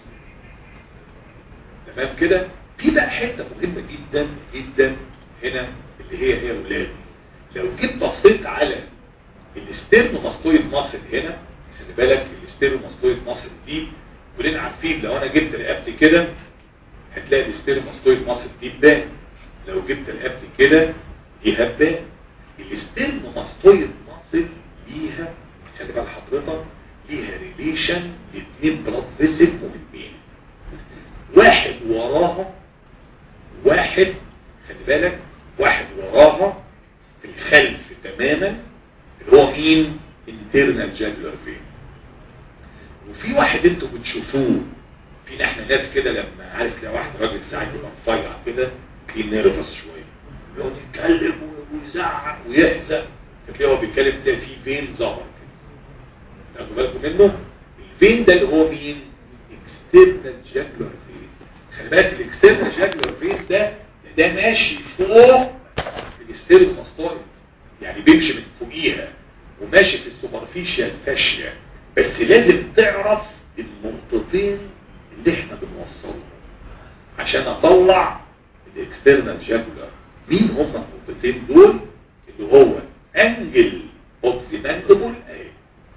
تمام كده في بقى حته مهمه جدا جدا هنا اللي هي هي ولادي لو جيت بصيت على الاستيرنوماستويد ماسل هنا خلي بالك الاستيرنوماستويد ماسل دي كلنا عارفين لو انا جبت رقبتي كده هتلاقي الاستيرنوماستويد ماسل دي تبان لو جبت رقبتي كده دي هتبان الاستيرنوماستويد ماسل ليها خلي بال حضرتك ليها ريليشن لاثنين بلاد فيسل مهمين واحد وراها واحد خلي بالك واحد وراها في الخلف تماما اللي هو مين internal jugular vein وفي واحد انتوا بتشوفوه في احنا ناس كده لما عارف لو واحد راجل ساعات يبقى رفيع كده تلاقيه نيرفس شويه يقعد يتكلم ويزعق ويحزق فتلاقيه هو بيتكلم تلاقي فيه فين ظهر كده تاخدوا بالكم منه الفين ده اللي هو مين اكسترنال جاكولار فين خلي بالك الاكسترنال جاكولار فين ده ده ماشي فوق الاستيرنوماستويد يعني بيمشي من فوقيها وماشي في السوبرفيشال فاشيا بس لازم تعرف النقطتين اللي احنا بنوصلهم عشان اطلع الاكسترنال جاكولار مين هم النقطتين دول اللي هو انجل اوف ذا ماندبل اهي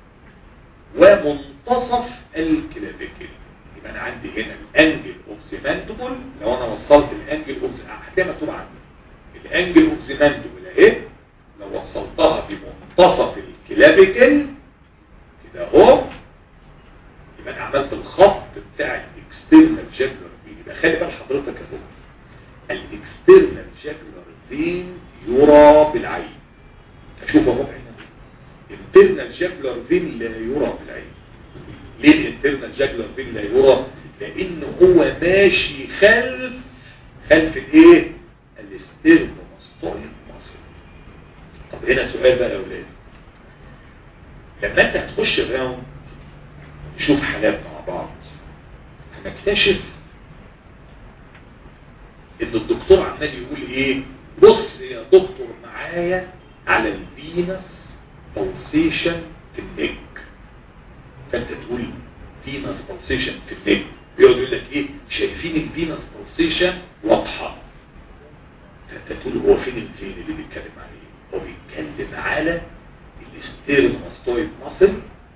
ومنتصف الكلافيكل يبقى انا عندي هنا الانجل اوف ذا ماندبل لو انا وصلت الانجل اوف ذا هتلاقي مكتوب عندي الانجل اوف ذا ماندبل اهي لو وصلتها بمنتصف الكلافيكل كده اهو يبقى انا عملت الخط بتاع الاكسترنال جاكولار فين يبقى خلي بال حضرتك يا دكتور الاكسترنال جاكولار فين يرى بالعين اشوف اهو هنا الانترنال جاكولار فين لا يرى بالعين ليه الانترنال جاكولار فين لا يرى لان هو ماشي خلف خلف الايه الاستيرنوماستويد ماسل طب هنا سؤال بقى يا اولاد لما انت هتخش الراوند نشوف حالات مع بعض هنكتشف ان الدكتور عمال يقول ايه بص يا دكتور معايا على الفينس بلسيشن في النك فانت تقول فينس بلسيشن في النك بيقعد يقول لك ايه شايفين الفينس بلسيشن واضحه فانت تقول هو فين الفين اللي بيتكلم عليه هو بيتكلم على الاستيرنوستويد ماسل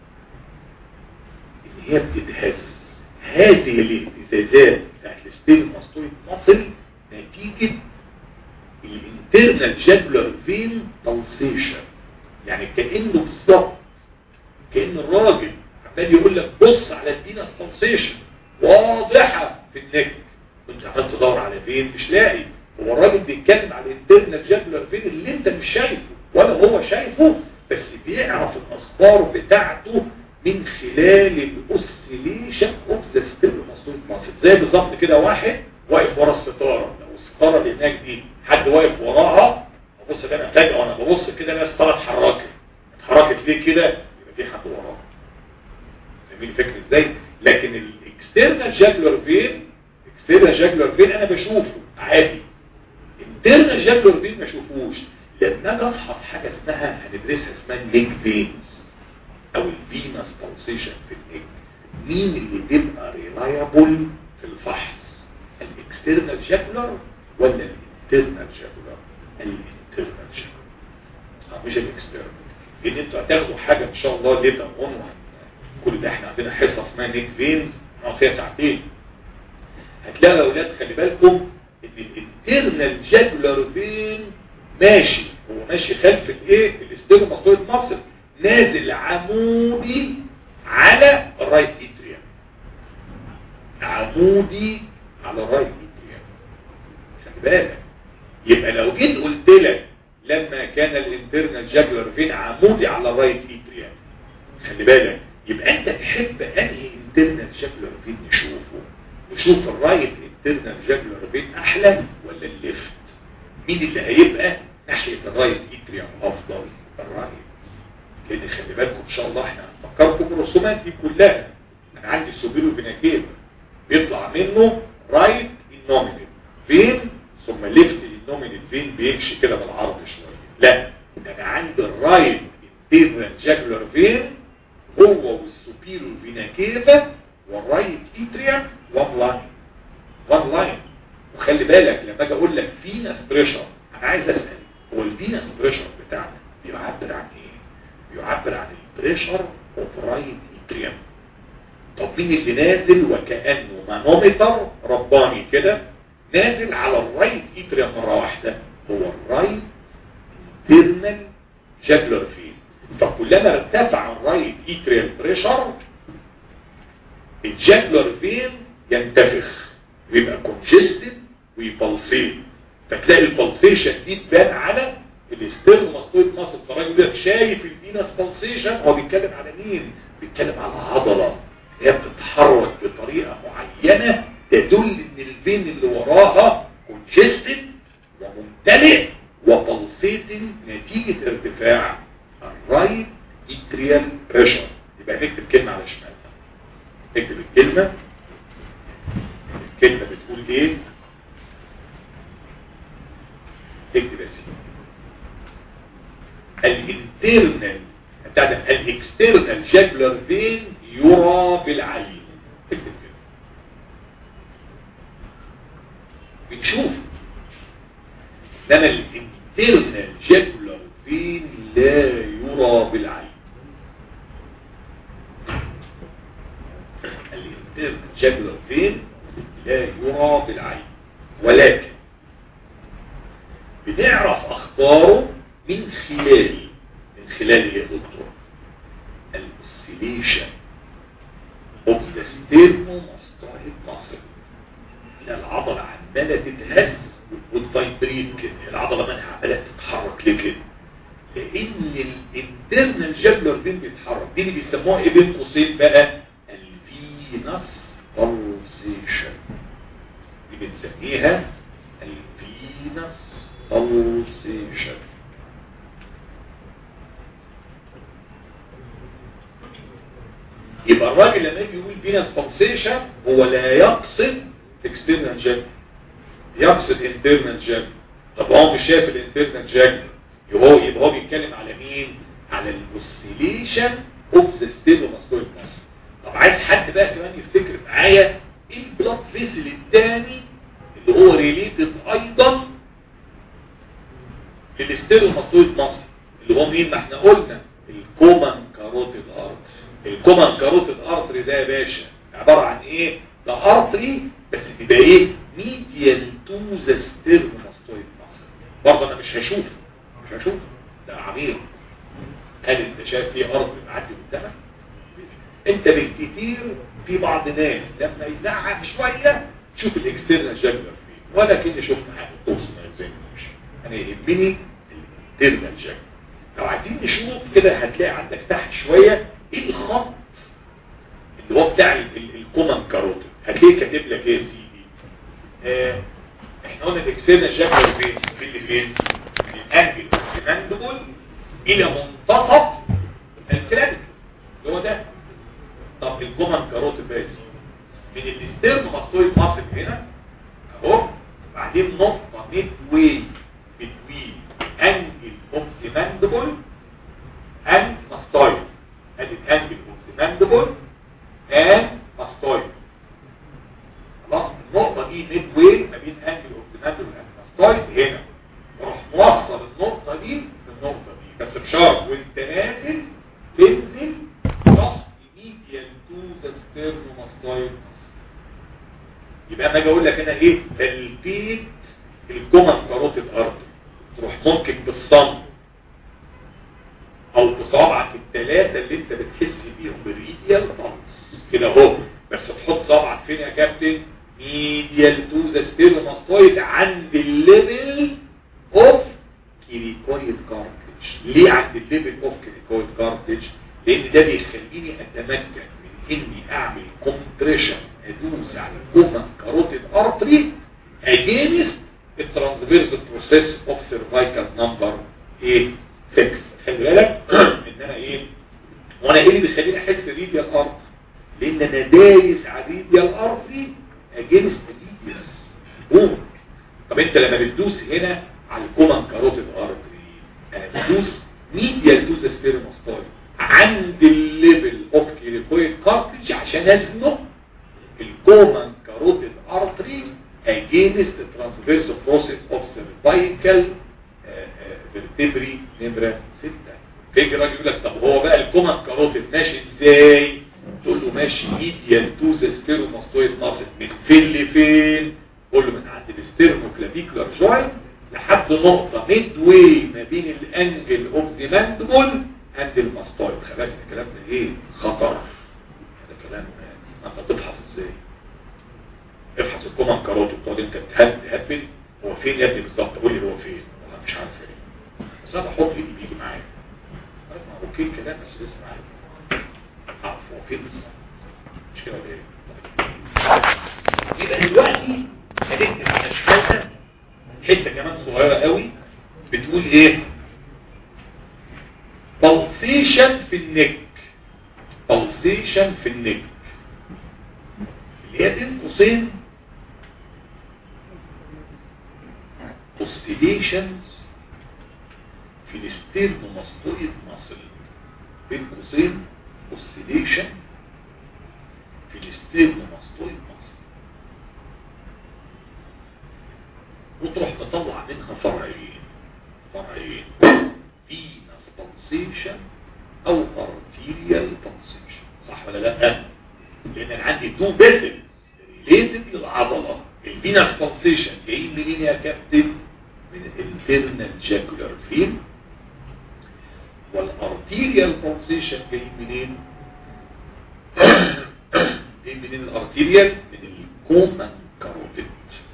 اللي هي بتتهز هذه الاهتزازات بتاعت الاستيرنوستويد ماسل نتيجة الانترنال جاكولار فين تلسيشن يعني كأنه بالظبط كأن الراجل عمال يقول لك بص على الفينس بلسيشن واضحه في النك وانت عمال تدور على فين مش لاقي هو الراجل بيتكلم على الانترنال جاكولار فين اللي انت مش شايفه ولا هو شايفه بس بيعرف الاخبار بتاعته من خلال الاوسيليشن اوف ذا ستيرنوماستويد ماسل زي بالظبط كده واحد واقف ورا الستاره لو الستاره اللي هناك دي حد واقف وراها ابص كده فجاه وانا ببص كده ناس ستاره اتحركت اتحركت ليه كده يبقى في حد وراها فاهمين الفكره ازاي لكن الاكسترنال جاكولار فين اكسترنال جاكولار فين انا بشوفه عادي انترنال جاكولار فين ما اشوفوش لما اجي افحص حاجه اسمها هندرسها اسمها النيك فينز او الفينس بلسيشن في النيك مين اللي تبقى ريلايبل في الفحص الاكسترنال جاكولار ولا الانترنال جاكولار الانترنال جاكولار مش الاكسترنال لان انتوا هتاخدوا حاجه ان شاء الله ليتر اون كل ده احنا عندنا حصه اسمها نيك فينز نقعد فيها ساعتين هتلاقوا يا اولاد خلي بالكم ان الانترنال جاكولار فين ماشي هو ماشي خلف الايه الاستيروماستويد ماسل نازل عمودي على الرايت اتريوم عمودي على الرايت اتريوم خلي بالك يبقى لو جيت قلت لك لما كان الانترنال جاكولار فين عمودي على الرايت اتريوم خلي بالك يبقى انت تحب انهي انترنال جاكولار فين نشوفه نشوف الرايت انترنال جاكولار فين احلى ولا الليفت مين اللي هيبقى ناحية الرايت اتريوم افضل الرايت لان خلي بالكم ان شاء الله احنا هنفكركم بالرسومات دي كلها انا عندي السوبيرو فيناكير بيطلع منه رايت النومينال فين ثم ليفت النومينال فين بيمشي كده بالعرض شويه لا ده انا عندي الرايت انترنال جاكولار فين هو والسوبيرو فيناكيفا والرايت اتريوم وان لاين وان لاين وخلي بالك لما اجي اقول لك فينس بريشر انا عايز اسال هو الفينس بريشر بتاعنا بيعبر عن ايه بيعبر عن البريشر اوف رايت اتريوم طب مين اللي نازل وكانه مانومتر رباني كده نازل على الرايت اتريوم مره واحده هو الرايت انترنال جاكولار فين طب كلما ارتفع الرايت اتريال بريشر الجاكولار فين ينتفخ ويبقى كونجستد ويبلسيت فتلاقي البلسيشن دي تبان على الاستيرنوماستويد ماسل فالراجل ده شايف الفينس بلسيشن هو بيتكلم على مين بيتكلم على عضله هي بتتحرك بطريقه معينه تدل ان الفين اللي وراها كونجستد وممتلئ وبلسيتنج نتيجه ارتفاع الرايت اتريال بريشر يبقى نكتب كلمه على شمالنا نكتب الكلمه الكلمه بتقول ايه اكتب يا سيدي الانترنال بتاع ده الاكسترنال جاكولار فين يرى بالعين اكتب كده بنشوف انما الانترنال جاكولار فين لا يرى بالعين الانترنال جاكولار فين لا يرى بالعين ولكن بنعرف اخباره من خلال من خلال ايه يا دكتور الاوسيليشن اوف ذا ستيرنوماستويد ماسل العضله عماله تتهز وتفايبريت كده العضله منها عماله تتحرك ليه كده لان الانترنال جابلر فين بيتحرك دي اللي بيسموها ايه بين قوسين بقى الفينس بالسيشن دي بنسميها الفينس بالسيشن يبقى الراجل لما يجي يقول فينس بالسيشن هو لا يقصد اكسترنال جاب يقصد انترنال جاب طب هو مش شايف الانترنال جاب يبقى هو يبقى هو بيتكلم على مين على الاوسيليشن اوف ذا ستيرنوماستويد ماسل طب عايز حد بقى كمان يفتكر معايا ايه البلاد فيسل الثاني اللي هو ريليتد ايضا للستيرنوماستويد ماسل اللي هو مين ما احنا قلنا الكومان كاروتيد ارتري الكومان كاروتيد ارتري ده يا باشا عباره عن ايه ده ارتري بس بيبقى ايه ميديال تو ذا ستيرنوماستويد ماسل برضه انا مش هشوفه مش هشوفه ده عميق هل انت شايف فيه ارض معدي قدامك انت بالكتير في بعض ناس لما يزعق شويه شوف الاكسترنال جاكولار فين ولا كني شفت حاجه قوس ما يلزمنيش انا يهمني الانترنال جاكولار لو عايزين نشوف كده هتلاقي عندك تحت شويه ايه الخط اللي هو بتاع الكومن كاروتيد هتلاقيه كاتب لك ايه يا سيدي آه احنا قلنا الاكسترنال جاكولار فين في اللي فين من الانجل الماندبل الى منتصف الكلابيكل اللي هو ده طب الكومن كاروتيد بقى يا سيدي من الاسترنوماستويد ماسل هنا اهو بعدين نقطه ميد واي بتوين انجل اوف ذا ماندبل اند ماستويد ادي الانجل اوف ذا ماندبل اند ماستويد خلاص النقطه دي ميد واي ما بين انجل اوف ذا ماندبل اند ماستويد هنا وراح موصل النقطه دي بالنقطه دي بس بشرط وانت نازل تنزل just medial to the sternomastoid يبقى انا اجي اقول لك هنا ايه تلبيت الكومن كاروتيد ارتري تروح ممكن بالصم او بصابعك الثلاثه اللي انت بتحس بيهم بالريديال بالانس كده اهو بس تحط صابعك فين يا كابتن ميديال تو ذا ستيرنوماستويد عند الليفل اوف كيريكويد كارتج ليه عند الليفل اوف كيريكويد كارتج لان ده بيخليني اتمكن من اني اعمل كومبريشن ادوس على الكومن كاروتيد ارتري اجينست الترانسفيرس بروسيس اوف سيرفايكال نمبر ايه 6 خلي بالك ان انا ايه وانا ايه اللي بيخليني احس ريديال ارتري لان انا دايس على ريديال ارتري اجينست ريديال بوم طب انت لما بتدوس هنا على الكومن كاروتيد ارتري انا بدوس ميديال تو ذا ستيرنوستايل عند الليفل اوف كيريكويد كارتج عشان ازنق الكومن كاروتيد ارتري against the transverse process of cervical vertebrae نمرة 6 فيجي راجل يقول لك طب هو بقى الكومن كاروتيد ماشي ازاي تقول له ماشي medial to the stereomastoid muscle من فين لفين قول له من عند الستيرنوكلافيكولار جوينت لحد نقطة ميد واي ما بين الانجل اوف ذا ماندبل اند الماستويد خلي بالك الكلام ده ايه خطر هذا كلام انت بتفحص ازاي افحص الكومن كاروتو بتقعد انت تهد تهبل هو فين يا ابني بالظبط قول لي هو فين والله مش عارف ايه بس انا بحط ايدي بيجي معايا اوكي الكلام بس لسه معايا اعرف هو فين بالظبط مش كده ولا ايه يبقى دلوقتي هنكتب على اشكالنا حته كمان صغيره قوي بتقول ايه pulsation في النك pulsation في النك اللي هي بين قوسين oscillations في الستيرنوماستويد ماسل بين قوسين oscillation في الستيرنوماستويد ماسل وتروح تطلع منها فرعين فرعين فينس pulsation او arterial pulsation صح ولا لا لان انا عندي تو فيسل ريليتد للعضله الفينس pulsation جاي منين يا كابتن من الانترنال جاكولار فين والارتيريال pulsation جاي منين جاي منين الارتيريال من الكومن كاروتيد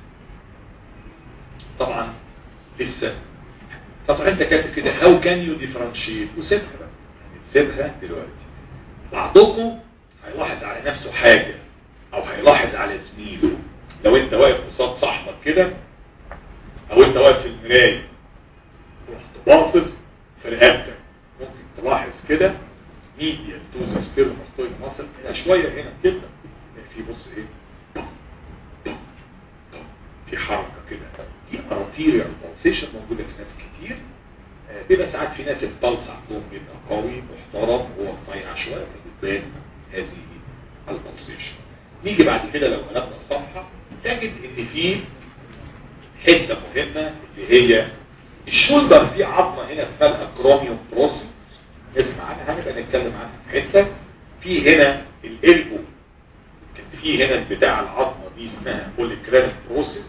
طبعا لسه طبعا انت كاتب كده هاو كان يو ديفرنشيت وسيبها بقى يعني تسيبها دلوقتي بعضكم هيلاحظ على نفسه حاجة او هيلاحظ على زميله لو انت واقف قصاد صاحبك كده او انت واقف في المراية ورحت باصص في رقبتك ممكن تلاحظ كده ميديا توز سبيرماستويد ماسل هنا شوية هنا كده في بص ايه في حركة كده دي ارتيريال بالسيشن موجودة في ناس كتير بيبقى ساعات في ناس البلس عندهم بيبقى قوي محترم هو رفيع شوية فبتبان هذه البلسيشن نيجي بعد كده لو قلبنا الصفحة تجد ان في حتة مهمة اللي هي الشولدر في عظمة هنا اسمها الاكروميوم بروسيس نسمع عنها هنبقى نتكلم عنها في حتة في هنا الالبو كان في هنا البتاع العظمة دي اسمها بوليكرانيك بروسيس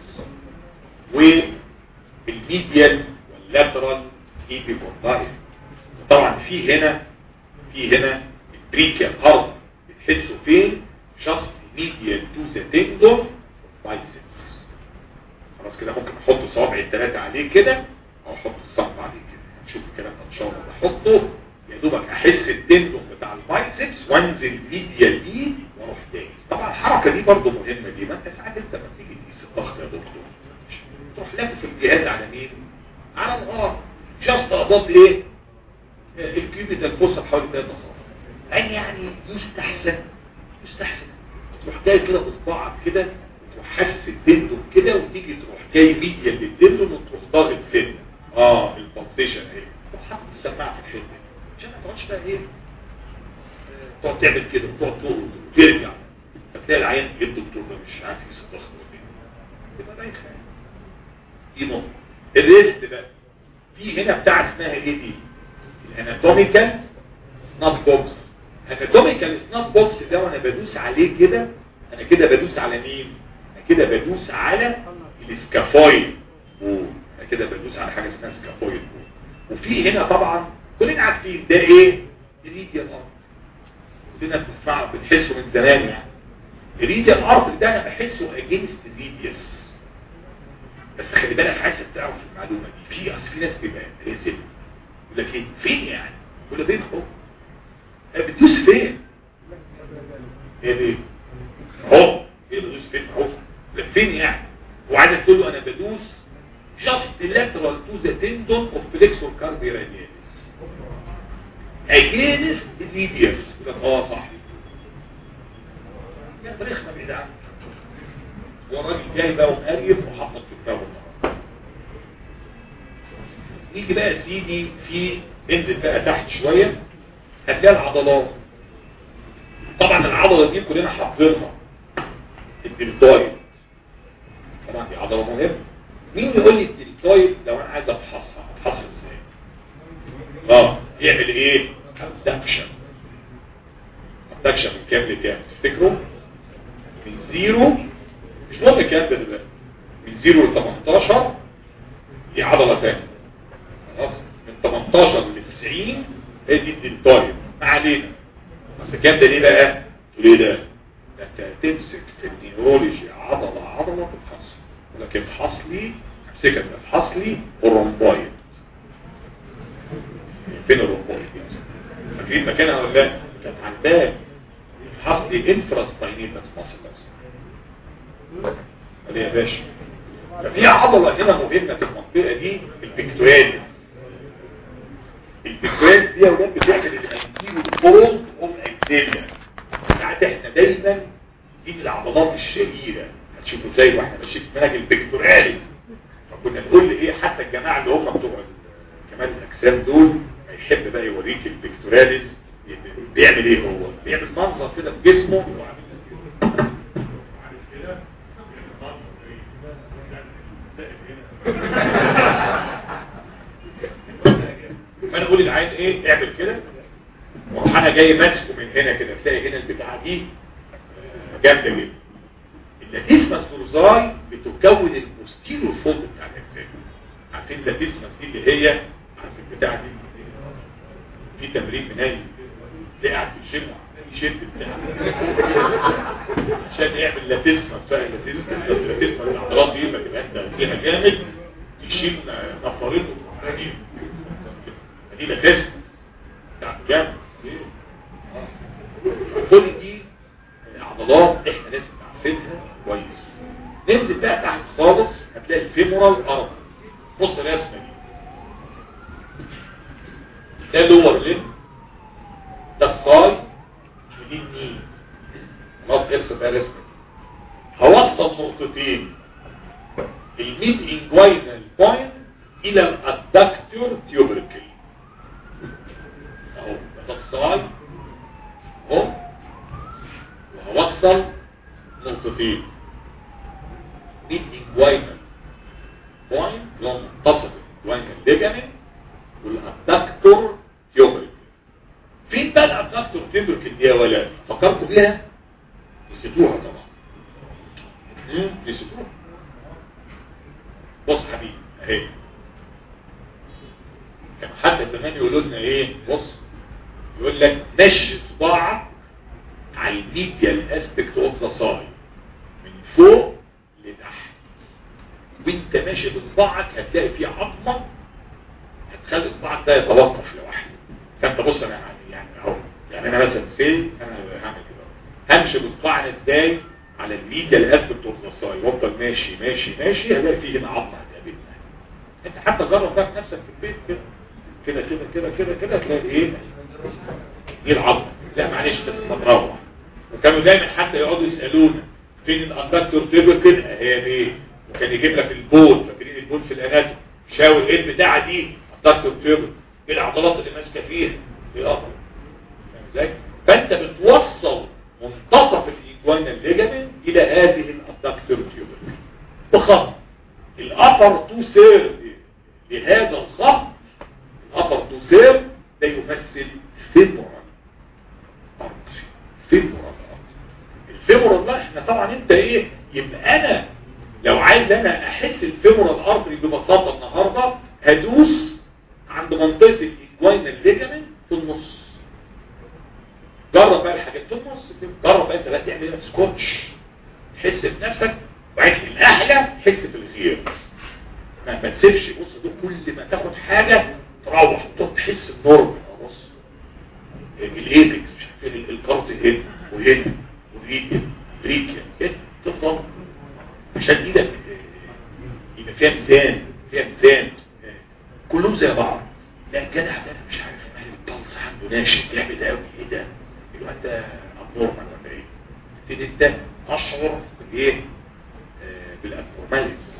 والميديال واللاترال ايبيكوندايل طبعا في هنا في هنا البريكيال ارض تحسه فين just medial to the tendon biceps خلاص كده ممكن احط صوابعي الثلاثه عليه كده او احط الصمت عليه كده نشوف الكلام ده ان شاء الله بحطه يا دوبك احس التندون بتاع البايسبس وانزل ميديال ليه واروح تاني طبعا الحركه دي برضو مهمه دي ما انت ساعات انت لما تيجي تقيس الضغط يا دكتور تروح لافف الجهاز على مين على الارض جاست اباط ايه الكيوبيتال فوسا بحوالي 3 سم يعني يعني يستحسن يستحسن تروح جاي كده بصباعك كده وتروح حاسس التندون كده وتيجي تروح جاي ميديال للتندون وتروح ضاغط سنه اه البلسيشن اهي تروح حاطط السماعه في الحته دي عشان ما تقعدش بقى ايه آه، تقعد تعمل كده وتقعد تقعد وترجع فتلاقي العيان ايه الدكتور ده مش عارف يقيس الضغط ولا ايه يبقى بايخ يعني. دي نقطه الريست بقى في هنا بتاع اسمها ايه دي الاناتوميكال سناب بوكس اناتوميكال سناب بوكس ده وانا بدوس عليه كده انا كده بدوس على مين انا كده بدوس على السكافويد بول انا كده بدوس على حاجه اسمها سكافويد بول وفي هنا طبعا كلنا عارفين ده ايه الريديال ارت كلنا بنسمعه بنحسه من زمان يعني الريديال ارت ده انا بحسه اجينست الريديوس بس خلي بالك عايزك تعرف المعلومه دي في اصل في ناس تبقى ريزل يقول لك ايه فين يعني يقول لك فين اهو أه بتدوس فين ايه دي اهو ايه بدوس فين اهو لا فين يعني وعايزك تقول له انا بدوس just lateral to the tendon of flexor carpi radialis against the medius يقول لك اه صح يا طريقنا بعيد عنك والراجل جاي بقى ومقرف وحطك في كتابه نيجي بقى يا سيدي في انزل بقى تحت شوية هتلاقي العضلات طبعا العضلة دي كلنا حافظينها الدلتويد طبعا دي عضلة مهمة مين يقول لي الدلتويد لو انا عايز افحصها افحصها ازاي اه يعمل ايه ابدكشن ابدكشن من كام لكام تفتكروا من زيرو مش مهم كام ده دلوقتي من زيرو ل 18 دي عضلة تانية خلاص من 18 ل 90 هي دي الدلتويد ما علينا بس كام ده ليه بقى تقول ايه ده ده انت هتمسك في النيورولوجي عضلة عضلة تفحص ولكن افحص لي امسكك افحص لي الرومبايد فين الرومبايد دي اصلا فاكرين مكانها ولا لا كانت على الباب افحص لي انفراستاينيتس ماسل قال يا باشا ففي عضلة هنا مهمة في المنطقة دي البكتواليس البكتواليس دي يا ولاد بتعمل الانتيرو فولد اوف اكزيليا ساعات احنا دايما دي من العضلات الشهيرة هتشوفوا ازاي واحنا ماشيين في منهج البكتوراليس فكنا نقول ايه حتى الجماعة اللي هم بتوع كمال الاجسام دول هيحب بقى يوريك البكتوراليس بيعمل ايه هو بيعمل منظر كده في جسمه وعامل كده فانا اقول للعين ايه اعمل كده واروح انا جاي ماسكه من هنا كده تلاقي هنا البتاعه دي جامده جدا اللاتيسماس دورزاي بتكون البوستيريور فولد بتاع الاجسام عارفين اللاتيسماس دي اللي هي عارف البتاعه دي في تمرين منايم تلاقي قاعد في الجيم يشد بتاع عشان يعمل لاتيسماس بقى لاتيسماس بس لاتيسماس العضلات دي ما تبقى انت فيها جامد يشيل نفرته دي دي لاتيسماس بتاع جامد كل دي عضلات احنا لازم نعرفها كويس ننزل بقى تحت خالص هتلاقي الفيمورال ارض بص الرسمه دي ده اللور لين ده الصاي ودي النين خلاص ارسم بقى رسمه هوصل نقطتين الميد انجوينال بوينت الى الادكتور تيوبركل اهو ده الصاي اهو وهوصل نقطتين ميد انجوينال بوينت اللي هو منتصف الانجوينال ليجامنت والادكتور تيوبركل فين بقى الادكتور تيوبركل دي يا ولاد فكرتوا بيها نسيتوها طبعا امم نسيتوها بص حبيبي اهي كان حد زمان يقولوا لنا ايه بص يقول لك مشي صباعك على الميديال اسبكت اوف ذا سايد من فوق لتحت وانت ماشي بصباعك هتلاقي في عظمه هتخلي صباعك ده يتوقف لوحده فانت بص انا يعني يعني اهو يعني انا مثلا سي انا هعمل كده همشي بصباعنا ازاي على الميديال اسبكت اوف ذا سايد وافضل ماشي ماشي ماشي هلاقي في هنا عظمه هتقابلنا انت حتى جرب بقى في نفسك في البيت كده كده كده كده كده كده تلاقي ايه دي العظمه لا معلش بس ما تروح وكانوا دايما حتى يقعدوا يسالونا فين الاندكتور تيبل كده اهي ايه وكان يجيب لك البول فاكرين البول في الاناتوم شاور ايه البتاعه دي اندكتور تيبل ايه العضلات اللي ماسكه فيها ايه فاهم ازاي فانت بتوصل منتصف الايجوينال ليجامنت الى هذه الاندكتور تيبل بخط الابر تو سير لهذا الخط الابر تو سير ده يمثل فيمورال ارتري فيمورال ارتري الفيمورال ده احنا طبعا انت ايه يبقى انا لو عايز انا احس الفيمورال ارتري ببساطه النهارده هدوس عند منطقه الايجوينال ليجامنت في النص جرب بقى الحاجات في النص جرب بقى انت بقى تعمل ايه سكوتش تحس بنفسك وبعدين الاحلى تحس في الغير ما, ما تسيبش بص دول كل ما تاخد حاجه تروح تقعد تحس بنورمال بص الايبكس مش عارف الكارت هنا وهنا وريكيا ريكيا كده تفضل عشان ايدك يبقى فيها ميزان فيها ميزان كلهم زي بعض لا الجدع ده انا مش عارف مال البلس عنده ناشف جامد قوي ايه ده الواد ده ابنورمال ولا ايه تبتدي انت تشعر بايه آه بالابنورماليز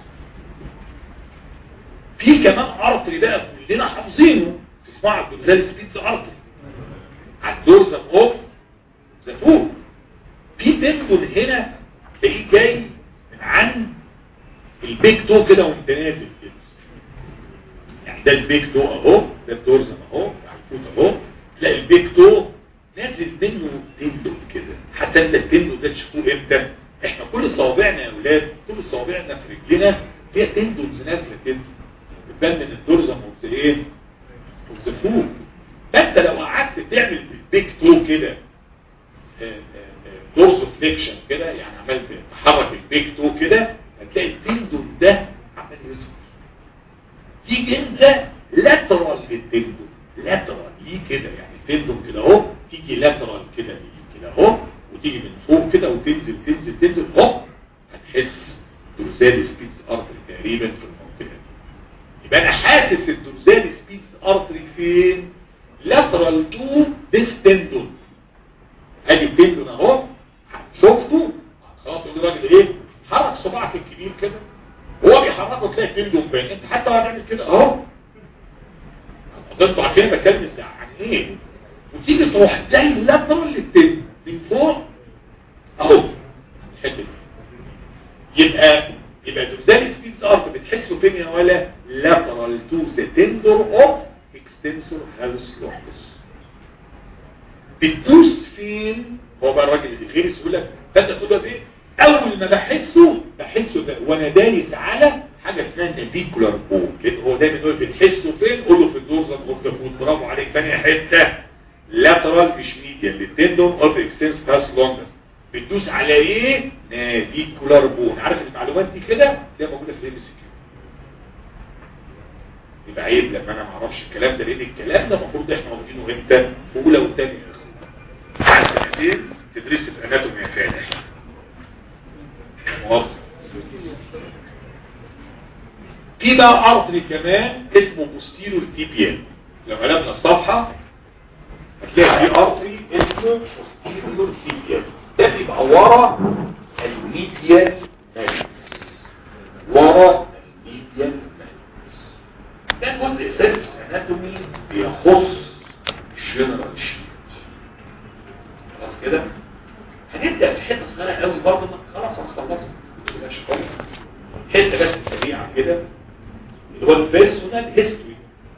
في كمان ارتري بقى كلنا حافظينه تسمعوا الدورزال سبيتز ارتري على الدورزال اوف زفوف في تندون هنا تلاقيه جاي من عن البيك تو كده وانت نازل كده يعني ده البيك تو اهو ده الدورزال اهو على الفوت اهو تلاقي البيك تو نازل منه تندون كده حتى انت التندون ده تشوفوه امتى احنا كل صوابعنا يا اولاد كل صوابعنا في رجلنا فيها تندونز نازله كده بتبان من الدورزة موت ايه موت فانت لو قعدت تعمل بالبيك تو كده دورز فليكشن كده يعني عملت تحرك البيك تو كده هتلاقي التندون ده عمال يظهر تيجي انت لاترال للتندون لاترال ليه كده يعني التندون كده اهو تيجي لاترال كده ليه كده اهو وتيجي من فوق كده وتنزل تنزل تنزل هوب هتحس دورزال سبيتس ارتري تقريبا في المنطقه دي يبقى انا حاسس الدورزال سبيتس ارتري فين لاترال تو ديس تندون ادي التندون اهو شفته خلاص يقول الراجل ايه حرك صباعك الكبير كده هو بيحركه تلاقي التندون باين انت حتى لو هتعمل كده اهو انتوا عارفين بتكلم عن ايه وتيجي تروح زي اللاترال للتندون من فوق اهو الحته دي يبقى يبقى دوزال سبيدز ارت بتحسوا فين يا ولا lateral to the tendon of extensor hallucis locus بتدوس فين هو بقى الراجل اللي غير سهوله فانت تقول ايه اول ما بحسه بحسه ده وانا دايس على حاجه اسمها نافيكولار بون لان هو دايما يقول بتحسه فين قول له في الدورزال اوف ذا فوت برافو عليك ثاني حته lateral مش ميديال للتندون اوف extensor hallucis locus بتدوس على ايه نافيكولار بون عارف المعلومات دي كده دي موجوده في الام سي كيو يبقى عيب لما انا ما اعرفش الكلام ده لان الكلام ده المفروض احنا واخدينه امتى في اولى وثانيه يا اخوان سنتين تدريس الاناتومي يا فالح مؤاخذه في بقى ارتري كمان اسمه بوستيرور تيبيال لو قلبنا الصفحه هتلاقي في ارتري اسمه بوستيرور تيبيال ده بيبقى ورا الميديال ماجنس ورا الميديال ماجنس ده جزء سيرفس اناتومي بيخص الجنرال شيت خلاص كده هنبدا في حته صغيره قوي برضه خلاص هنخلص مش حته بس سريعه كده اللي هو البيرسونال هيستوري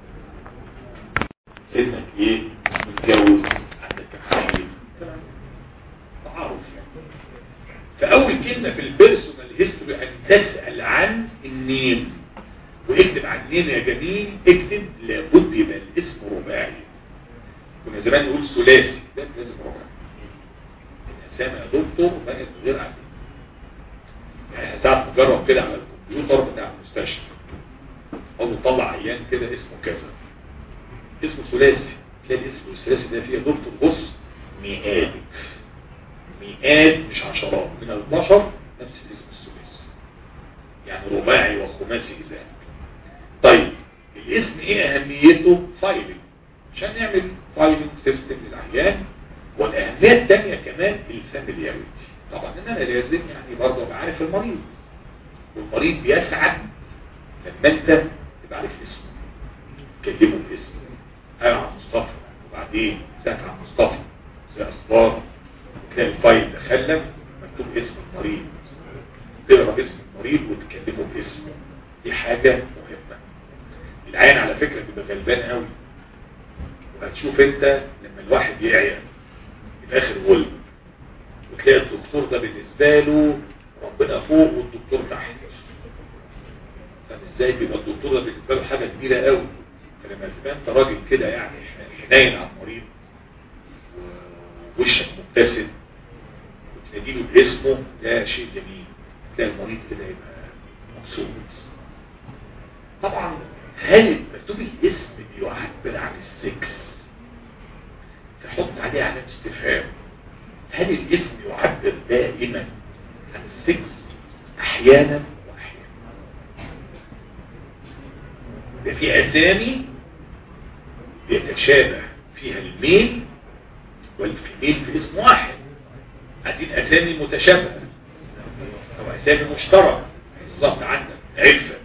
سنك ايه متجوز عندك حاجه تعارف يعني فأول كلمة في البيرسونال هيستوري أن تسأل عن النيم واكتب عن النيم يا جميل اكتب لابد يبقى الاسم رباعي كنا زمان نقول ثلاثي ده لازم رباعي الاسامي يا دكتور بقت غير عاديه يعني ساعات مجرب كده على الكمبيوتر بتاع المستشفى اقول له طلع عيان كده اسمه كذا اسمه ثلاثي تلاقي الاسم الثلاثي ده فيه يا دكتور بص مئات مئات مش عشرات من البشر نفس الاسم الثلاثي يعني رباعي وخماسي ذلك طيب الاسم ايه اهميته فايلنج عشان نعمل فايلنج سيستم للعيان والاهميه الثانيه كمان الفاميلياريتي طبعا ان انا لازم يعني برضه ابقى عارف المريض والمريض بيسعد لما انت تبقى عارف اسمه تكلمه باسمه ايوه عم مصطفى وبعدين ازيك يا عم مصطفى ازي اخبارك تلاقي الفايل دخلك مكتوب اسم المريض تقرا اسم المريض وتكلمه باسمه دي حاجه مهمه العين على فكره بيبقى غلبان قوي وهتشوف انت لما الواحد يعيا في اخر غلب وتلاقي الدكتور ده بالنسبه له ربنا فوق والدكتور تحت طب ازاي بيبقى الدكتور ده بالنسبه له حاجه كبيره قوي فلما تبقى انت راجل كده يعني حنين على المريض ووشك مبتسم وتنادي له باسمه ده شيء جميل تلاقي المريض كده يبقى مبسوط طبعا هل مكتوب الاسم بيعبر عن السكس تحط عليه علامه استفهام هل الاسم يعبر دائما عن السكس احيانا واحيانا ده في اسامي يتشابه فيها الميل والفيميل في اسم واحد عايزين اسامي متشابهه او اسامي مشتركه بالظبط عندك عرفه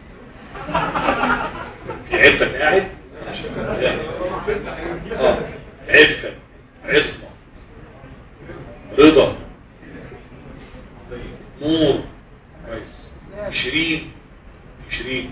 في عرفه قاعد اه عرفه عصمه رضا نور كويس عشرين عشرين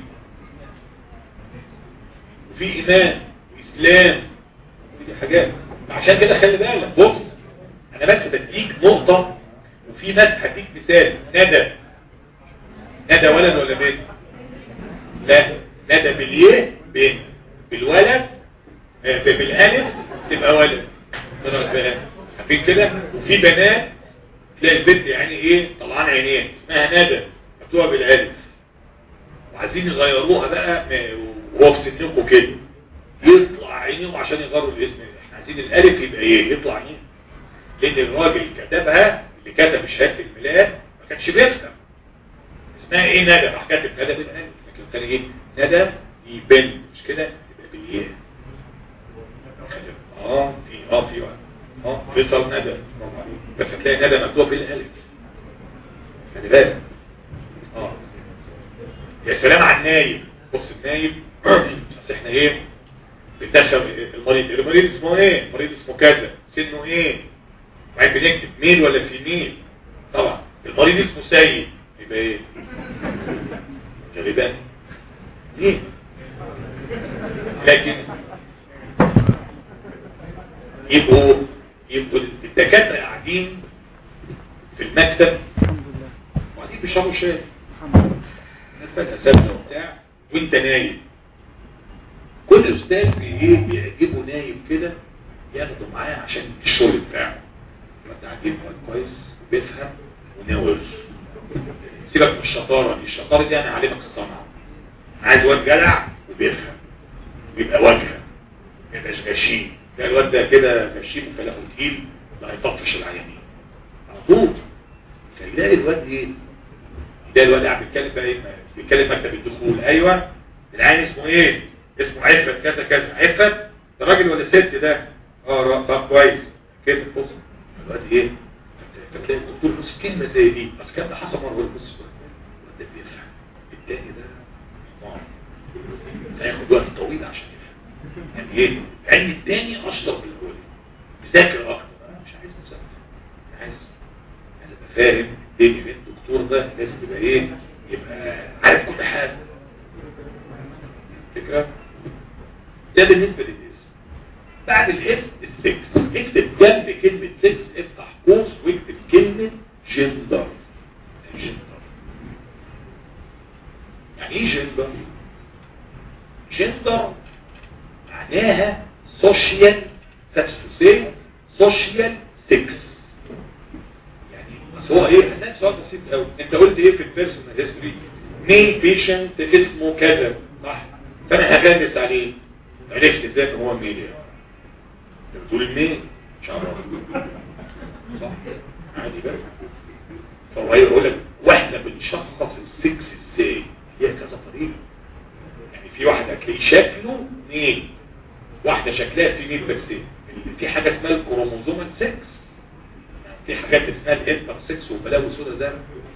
وفي ايمان واسلام دي حاجات عشان كده خلي بالك بص انا بس بديك نقطة وفي ناس هديك مثال ندى ندى ولد ولا بنت لا ندى باليه بنت بالولد آه، بالالف تبقى ولد عارفين كده وفي بنات تلاقي البنت يعني ايه طلعان عينين اسمها ندى مكتوبه بالالف وعايزين يغيروها بقى وهو في سنكم كده يطلع عينيهم عشان يغيروا الاسم احنا عايزين الالف يبقى ايه يطلع ايه لان الراجل اللي كتبها اللي كتب شهاده الميلاد ما كانش بيفهم اسمها ايه ندى راح كاتب ندى بالالف لكن كان ايه ندى دي بنت مش كده يبقى بالايه اه في اه في اه فيصل ندى برافو عليك. بس هتلاقي ندى مكتوب بالالف خلي بالك اه يا سلام على النايب بص النايب بس احنا ايه بندخل المريض المريض اسمه ايه المريض اسمه كذا سنه ايه وبعدين بنكتب ميل ولا فيميل طبعا المريض اسمه سيد يبقى ايه غالبا ليه لكن يبقوا يبقوا الدكاتره قاعدين في المكتب وقاعدين بيشربوا شاي نفل اساتذه وبتاع وانت نايم كل استاذ ايه بيعجبه نايم كده ياخده معاه عشان الشغل بتاعه يبقى تعجبه كويس بيفهم وناور سيبك من الشطاره دي الشطاره دي انا علمك الصنعه عايز واد جدع وبيفهم ويبقى واجهه ما يبقاش غشيم ده الواد ده كده غشيم وكلامه تقيل لا هيطفش العيانين على طول فيلاقي الواد ايه ده الواد قاعد بيتكلم بقى ايه بيتكلم مكتب الدخول ايوه العين اسمه ايه اسمه عفت كذا كذا عفت ده راجل ولا ست ده اه طب كويس كده بص الواد ايه فتلاقي الدكتور بص كلمه زي دي اصل كان ده حصل مره بص الواد ده بيفهم التاني ده نار هياخد وقت طويل عشان يفهم يعني ايه العلم التاني اشطر من الاول بذاكر اكتر انا مش عايز مذاكره انا عايز عايز ابقى فاهم الدنيا بين الدكتور ده لازم يبقى ايه يبقى عارف كل حاجه فكره ده بالنسبه للاسم بعد الاسم السكس اكتب جنب كلمه سكس افتح قوس واكتب كلمه جندر جندر يعني ايه جندر جندر معناها سوشيال ساتسفوسي سوشيال سكس بس هو ايه هسألك سؤال بسيط قوي انت قلت ايه في البيرسونال هيستوري مين بيشنت اسمه كذا صح فانا هجلس عليه عرفت ازاي ان هو ميل يعني انت بتقول الميل مش عارف صح عادي بقى فهو هيقول لك واحنا بنشخص السكس ازاي هي كذا طريقه يعني في واحد هتلاقيه شكله ميل واحده شكلها في ميل بس في حاجه اسمها الكروموزوم 6 في حاجات اسمها الانتر 6 وبلاوي سودا زي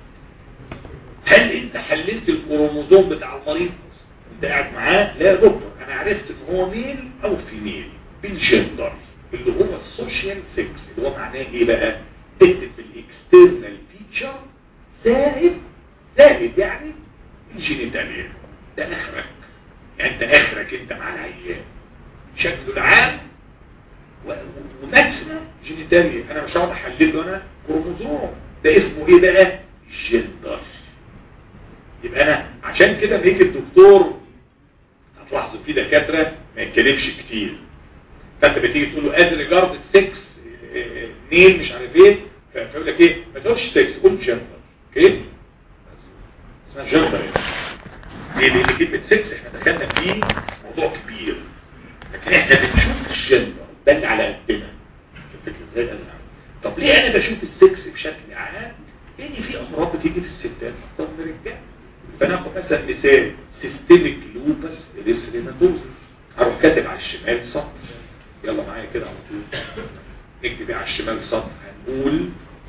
هل انت حللت الكروموزوم بتاع المريض انت قاعد معاه لا يا دكتور انا عرفت ان هو ميل او فيميل بالجندر اللي هو السوشيال 6 اللي هو معناه ايه بقى تكتب الاكسترنال فيتشر زائد زائد يعني الجينيتاليا ده اخرك يعني انت اخرك انت مع العيان شكله العام وماكسيمم جينيتاليا انا مش هقعد احلله انا كروموزوم ده اسمه ايه بقى جندر يبقى انا عشان كده لما يجي الدكتور هتلاحظوا في دكاتره ما يتكلمش كتير فانت بتيجي تقول له از ريجارد السكس مين مش عارف ايه فيقول لك ايه ما تقولش سكس قول جندر اوكي اسمها جندر يعني ليه لان كلمه سكس احنا دخلنا فيه موضوع كبير لكن احنا بنشوف الجندر ده اللي على قدنا الفكره ازاي ده طب ليه انا بشوف السكس بشكل عام لان في امراض بتيجي في الستات اكتر من الرجال فناخد مثلا مثال سيستميك لوبس ريسريماتوز هروح كاتب على الشمال سطر يلا معايا كده على طول نكتب على الشمال سطر هنقول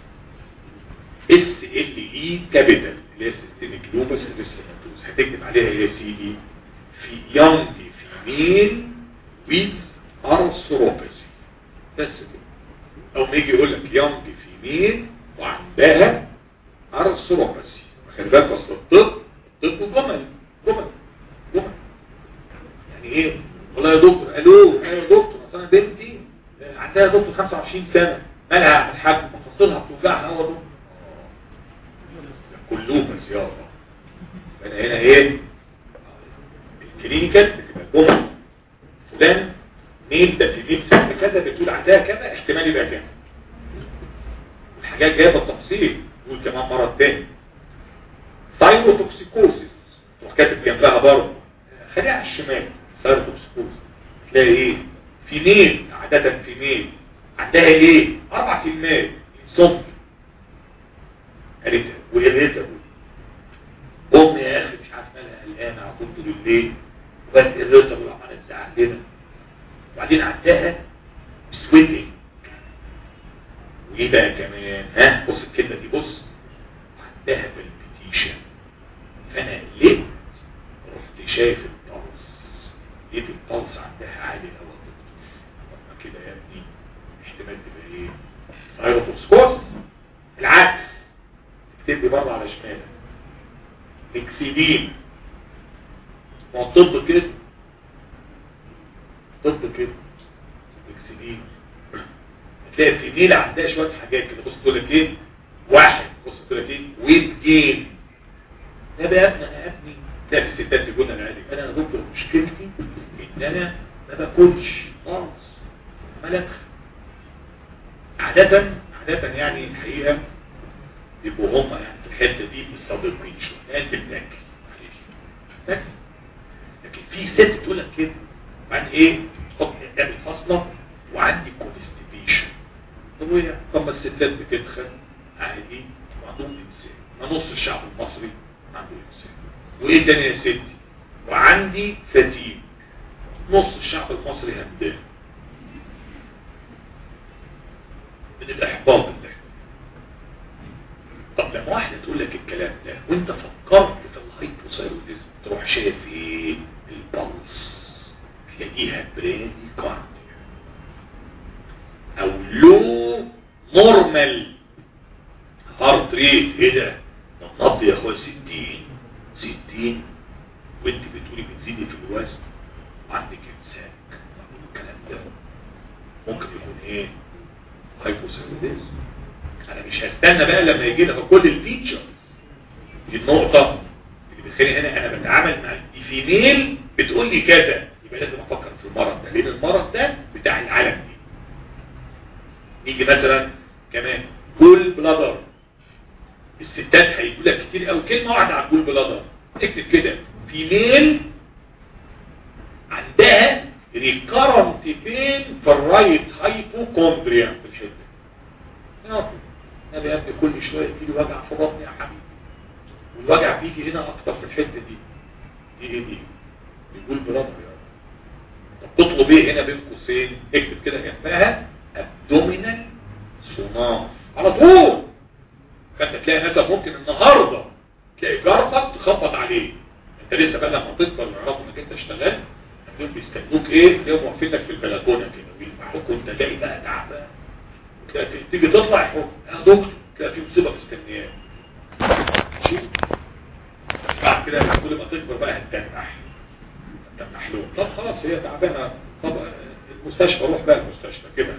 اس ال اي كابيتال اللي هي سيستميك لوبس ريسريماتوز هتكتب عليها يا سيدي في يونج فيميل ويز ارثروباثي بس كده او ما يجي يقول لك يونج فيميل وعندها ارثروباثي خلي بالك اصل الطب الطب جمل جمل جمل يعني ايه والله يا دكتور الو ايوه يا دكتور اصل انا بنتي عندها يا دكتور 25 سنه مالها الحاج مفاصلها بتوجعها هو دكتور كلهم بس يا الله انا هنا ايه الكلينيكال بتبقى جمل فلان مين ده في مين سنة كذا بتقول عندها كذا احتمال يبقى كذا الحاجات جايه بالتفصيل نقول كمان مرة تاني سايروتوكسيكوزيس تروح كاتب جنبها برضه خليها على الشمال سايروتوكسيكوزيس تلاقي ايه في ميل عادة في ميل عندها ايه اربع كلمات صم قالت وإريتابل أم يا أخي مش عارف مالها قلقانة على طول طول الليل وبقت إريتابل وعمالة تزعل لنا وبعدين عندها سويتنج وايه بقى كمان ها بص الكلمة دي بص عندها بالبيتيشن فانا ليه رحت شايف البلس لقيت البلس عندها عالي قوي طب ما كده يا ابني احتمال تبقى ايه سايروتوكسكوز العكس اكتب لي بره على شمالك ميكسيدين ما هو الطب كده طب كده ميكسيدين تلاقي في ميل عندها شويه حاجات كده بص تقول لك ايه واحد بص تقول لك ايه ويت جين ده بقى ابني انا ابني ده في ستات يقول انا عادي انا يا دكتور مشكلتي ان انا ما باكلش خالص ملك عادة عادة يعني الحقيقة يبقوا هم يعني في الحتة دي مستضيفين شوية انت بتاكل معلش لكن في ست تقول لك كده بعد ايه تحط قدام الفاصلة وعندي كونستيبيشن طب ويا طب الستات بتدخل عادي وعندهم انسان ما نص الشعب المصري عنده انسان وايه تاني يا ستي وعندي فتيل نص الشعب المصري همدان من الاحباط اللي احنا طب لما واحدة تقول لك الكلام ده وانت فكرت في الهايبوثايروديزم تروح شايف ايه البلس تلاقيها برادي كارديا او لو نورمال هارت ريت ايه ده ده النبض يا اخويا 60 60 وانت بتقولي بتزيدي في الوزن وعندك امساك الكلام ده ممكن يكون ايه هايبوثايروديزم انا مش هستنى بقى لما يجي لك كل الفيتشرز دي النقطه اللي بتخلي هنا انا بتعامل مع الفيميل بتقول لي كذا يبقى لازم افكر في المرض ده لان المرض ده بتاع العالم دي نيجي مثلا كمان كل بلادر الستات هيقول لك كتير قوي كلمه واحده على الجول بلادر اكتب كده فيميل عندها ريكارنت بين في الرايت هايبوكوندريا في الحته يا انا يا ابني كل شويه يجي وجع في بطني يا حبيبي والوجع بيجي هنا اكتر في الحته دي دي ايه دي بيقول برافو يا طب تطلب ايه هنا بين قوسين اكتب كده جنبها ابدومينال سونار على طول فانت تلاقي ناس ممكن النهارده تلاقي جارتك تخبط عليه انت لسه بقى لما تكبر ويعرفوا انك انت اشتغلت دول بيستنوك ايه تلاقيهم واقفين لك في البلكونه كده ويلمحوك وانت جاي بقى تعبان تلاقي تيجي تطلع يحط يا دكتور تلاقي في مصيبه مستنياك بعد كده كل ما تكبر بقى هتتنح هتتنح لهم طب خلاص هي تعبانه طب المستشفى روح بقى المستشفى كده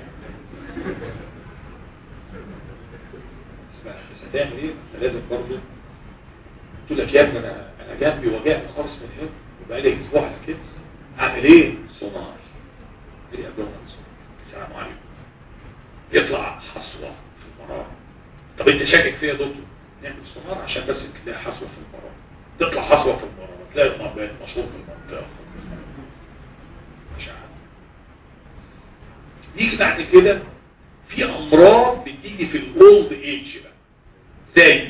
بس هتعمل ايه؟ انت لازم برضه تقول لك يا ابني انا انا جنبي وجعني خالص من هنا وبقى لي اسبوع على كده اعمل ايه؟ سونار ايه ابدومينال السلام عليكم يطلع حصوه في المرار طب انت شاكك فيا يا دكتور نعمل سونار عشان بس تلاقي حصوه في المرار تطلع حصوه في المرار تلاقي المربان مشهور في المنطقه مش عارف نيجي بعد كده في امراض بتيجي في الاولد ايج بقى زي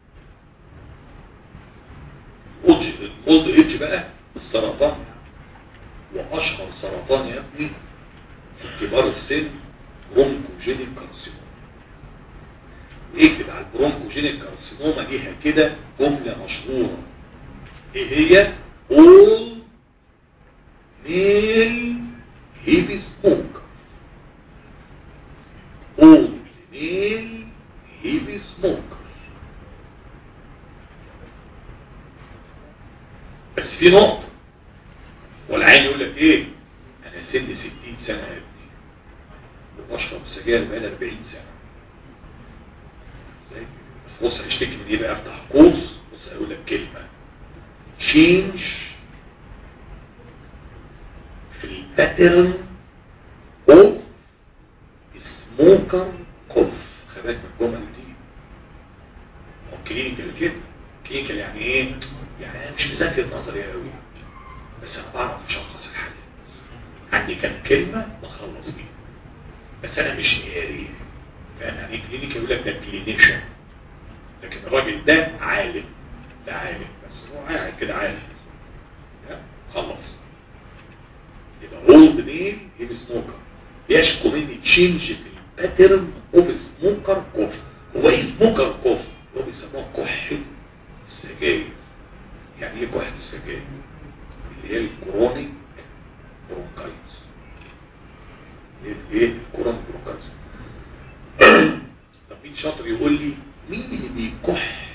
الاولد ايج بقى السرطان واشهر سرطان يا ابني في كبار السن برونكوجينيك كارسينوما اكتب على البرونكوجينيك كارسينوما ليها كده جمله مشهوره ايه هي all male heavy smoker all male heavy smoker بس في نقطة والعين يقول لك ايه انا سن 60 سنة يا ابني وبشرب سجاير بقالي 40 سنة ازاي بس بص هيشتكي من ايه بقى افتح قوس بص هيقول لك كلمة change في الباترن اوف سموكر كوف خلي بالك من الجمل دي هو كلينيكال كده كلينيكال يعني ايه يعني انا مش مذاكر نظري قوي بس انا بعرف اشخص الحاجه عندي كام كلمه بخلص بيها بس انا مش قاري فاهم يعني كلينيكال يقول لك ده كلينيشن لكن الراجل ده عالم ده عالم بس هو قاعد كده عالم خلص يبقى اولد ميل هيب سموكر يشكو من تشينج في الباترن اوف سموكر كوف هو ايه سموكر كوف هو بيسموها كحة السجاير يعني ايه كحة السجاير اللي هي الكرونيك برونكايتس ايه الكرونيك برونكايتس طب مين شاطر يقول لي مين اللي بيكح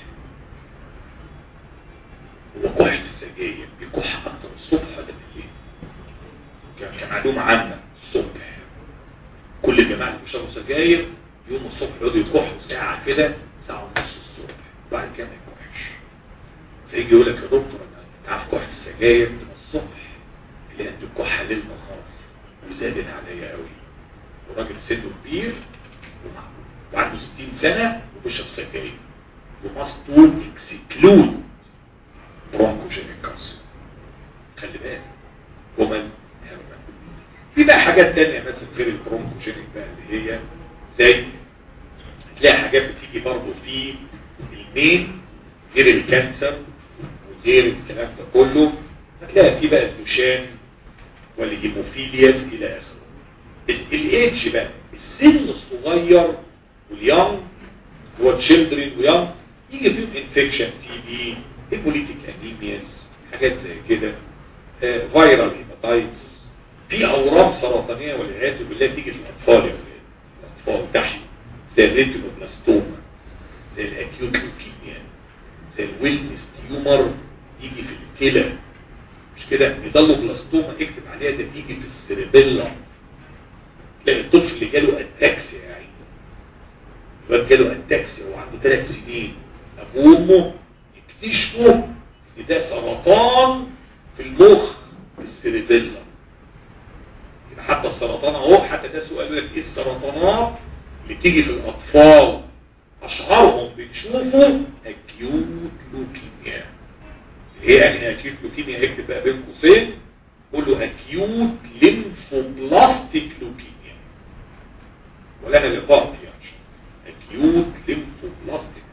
هو كحة السجاير بيكح اكتر الصبح ولا بالليل كمعلومة عامة الصبح كل الجماعة اللي بيشربوا سجاير يوم الصبح يقعدوا يكحوا ساعة كده ساعة ونص الصبح وبعد كده ما يكحش فيجي يقول لك يا دكتور انا انت عارف كحة السجاير بتبقى الصبح اللي انت الكحة ليل نهار وزادت عليا قوي وراجل سنه كبير وعنده 60 سنة وبيشرب سجاير ومسطول اكسكلود برونكوجينيك كارسينوما خلي بالك ومن في بقى حاجات تانية مثلا غير البرونكوجينيك بقى اللي هي زي تلاقي حاجات بتيجي برضه في المين غير الكانسر وغير الكلام ده كله هتلاقي في بقى الدوشان والهيموفيلياز الى اخره الايدج بقى السن الصغير واليونج هو تشيلدرن ويونج يجي فيهم انفكشن تي بي هيموليتيك انيمياز حاجات زي كده آه فيرال هيباتايتس في اورام سرطانيه والعياذ بالله تيجي في الاطفال يا ولاد الاطفال تحت زي الريتينوبلاستوما زي الاكيوت لوكيميا زي الويلنس تيومر يجي في الكلى مش كده ميدالوبلاستوما اكتب عليها ده تيجي في السيربيلا تلاقي الطفل اللي جاله اتاكسيا يعني الواد جاله اتاكسيا وعنده ثلاث سنين ابوه وامه يكتشفوا ان ده سرطان في المخ في السيربيلا يبقى حتى السرطان اهو حتى ده سؤال لك ايه السرطانات اللي بتيجي في الاطفال اشهرهم بنشوفه اكيوت لوكيميا ايه يعني اكيوت لوكيميا اكتب بقى بين قوسين قول له اكيوت ليمفوبلاستيك لوكيميا ولا انا اللي قاعد يعني اكيوت ليمفوبلاستيك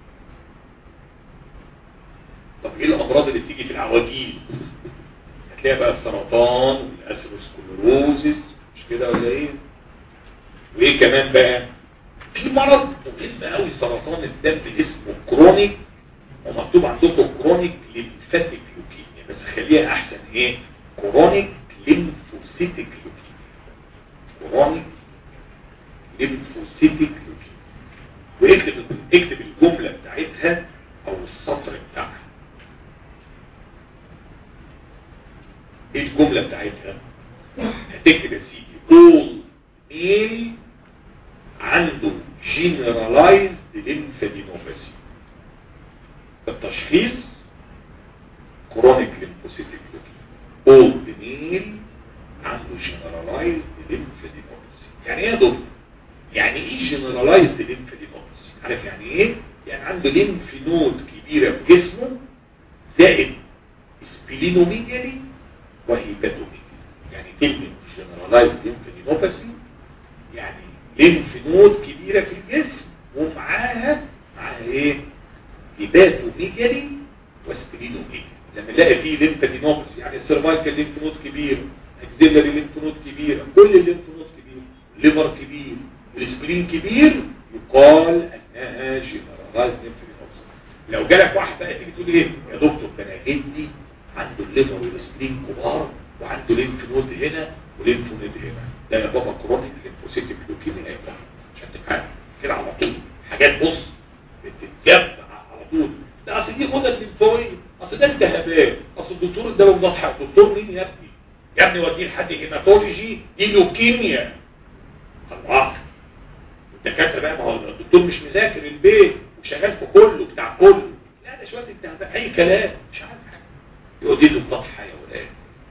طب ايه الامراض اللي بتيجي في العواجيز هتلاقي بقى السرطان والاسروسكلروزس مش كده ولا ايه وايه كمان بقى في مرض مهم قوي سرطان الدم اسمه كرونيك ومكتوب عندكم كرونيك ليمفاتيك لوكيميا بس خليها احسن ايه كرونيك ليمفوسيتيك لوكيميا كرونيك ليمفوسيتيك لوكيميا واكتب اكتب الجمله بتاعتها او السطر بتاعها ايه الجمله بتاعتها هتكتب يا سيدي all male عنده generalized lymphadenopathy التشخيص chronic lymphocytic leukemia all male عنده generalized lymphadenopathy يعني ايه يا دكتور يعني ايه generalized lymphadenopathy عارف يعني ايه يعني عنده ليمف نود كبيره في جسمه زائد سبلينوميجالي وهيباتوميجالي يعني كلمه generalized lymphadenopathy يعني ليمف نود كبيرة في الجسم ومعاها معاها ايه هيباتوميجالي وسبلينوميجالي لما نلاقي فيه ليمفادينوبس يعني السيرفايكال ليمف نود كبير اكزيلري ليمف نود كبيرة كل الليمف نود كبير ليفر كبير والسبلين كبير يقال انها جنرالايز ليمفادينوبس لو جالك واحد بقى تيجي تقول ايه يا دكتور ده انا جدي عنده الليفر والسبلين كبار وعنده ليمف نود هنا وليمف نود هنا ده يا بابا كرونيك ليمفوسيتيك لوكيميا يا بابا عشان تفهم كده على طول حاجات بص بتتجمع على طول ده اصل دي غدد ليمفاويه اصل ده التهابات اصل الدكتور ده واضحه الدكتور مين يا ابني يا ابني وديه لحد هيماتولوجي دي لوكيميا الله الدكاتره بقى ما هو الدكتور مش مذاكر البيت وشغال في كله بتاع كله لا ده شويه التهابات اي كلام مش عارف حاجه يقول دي واضحه يا ولاد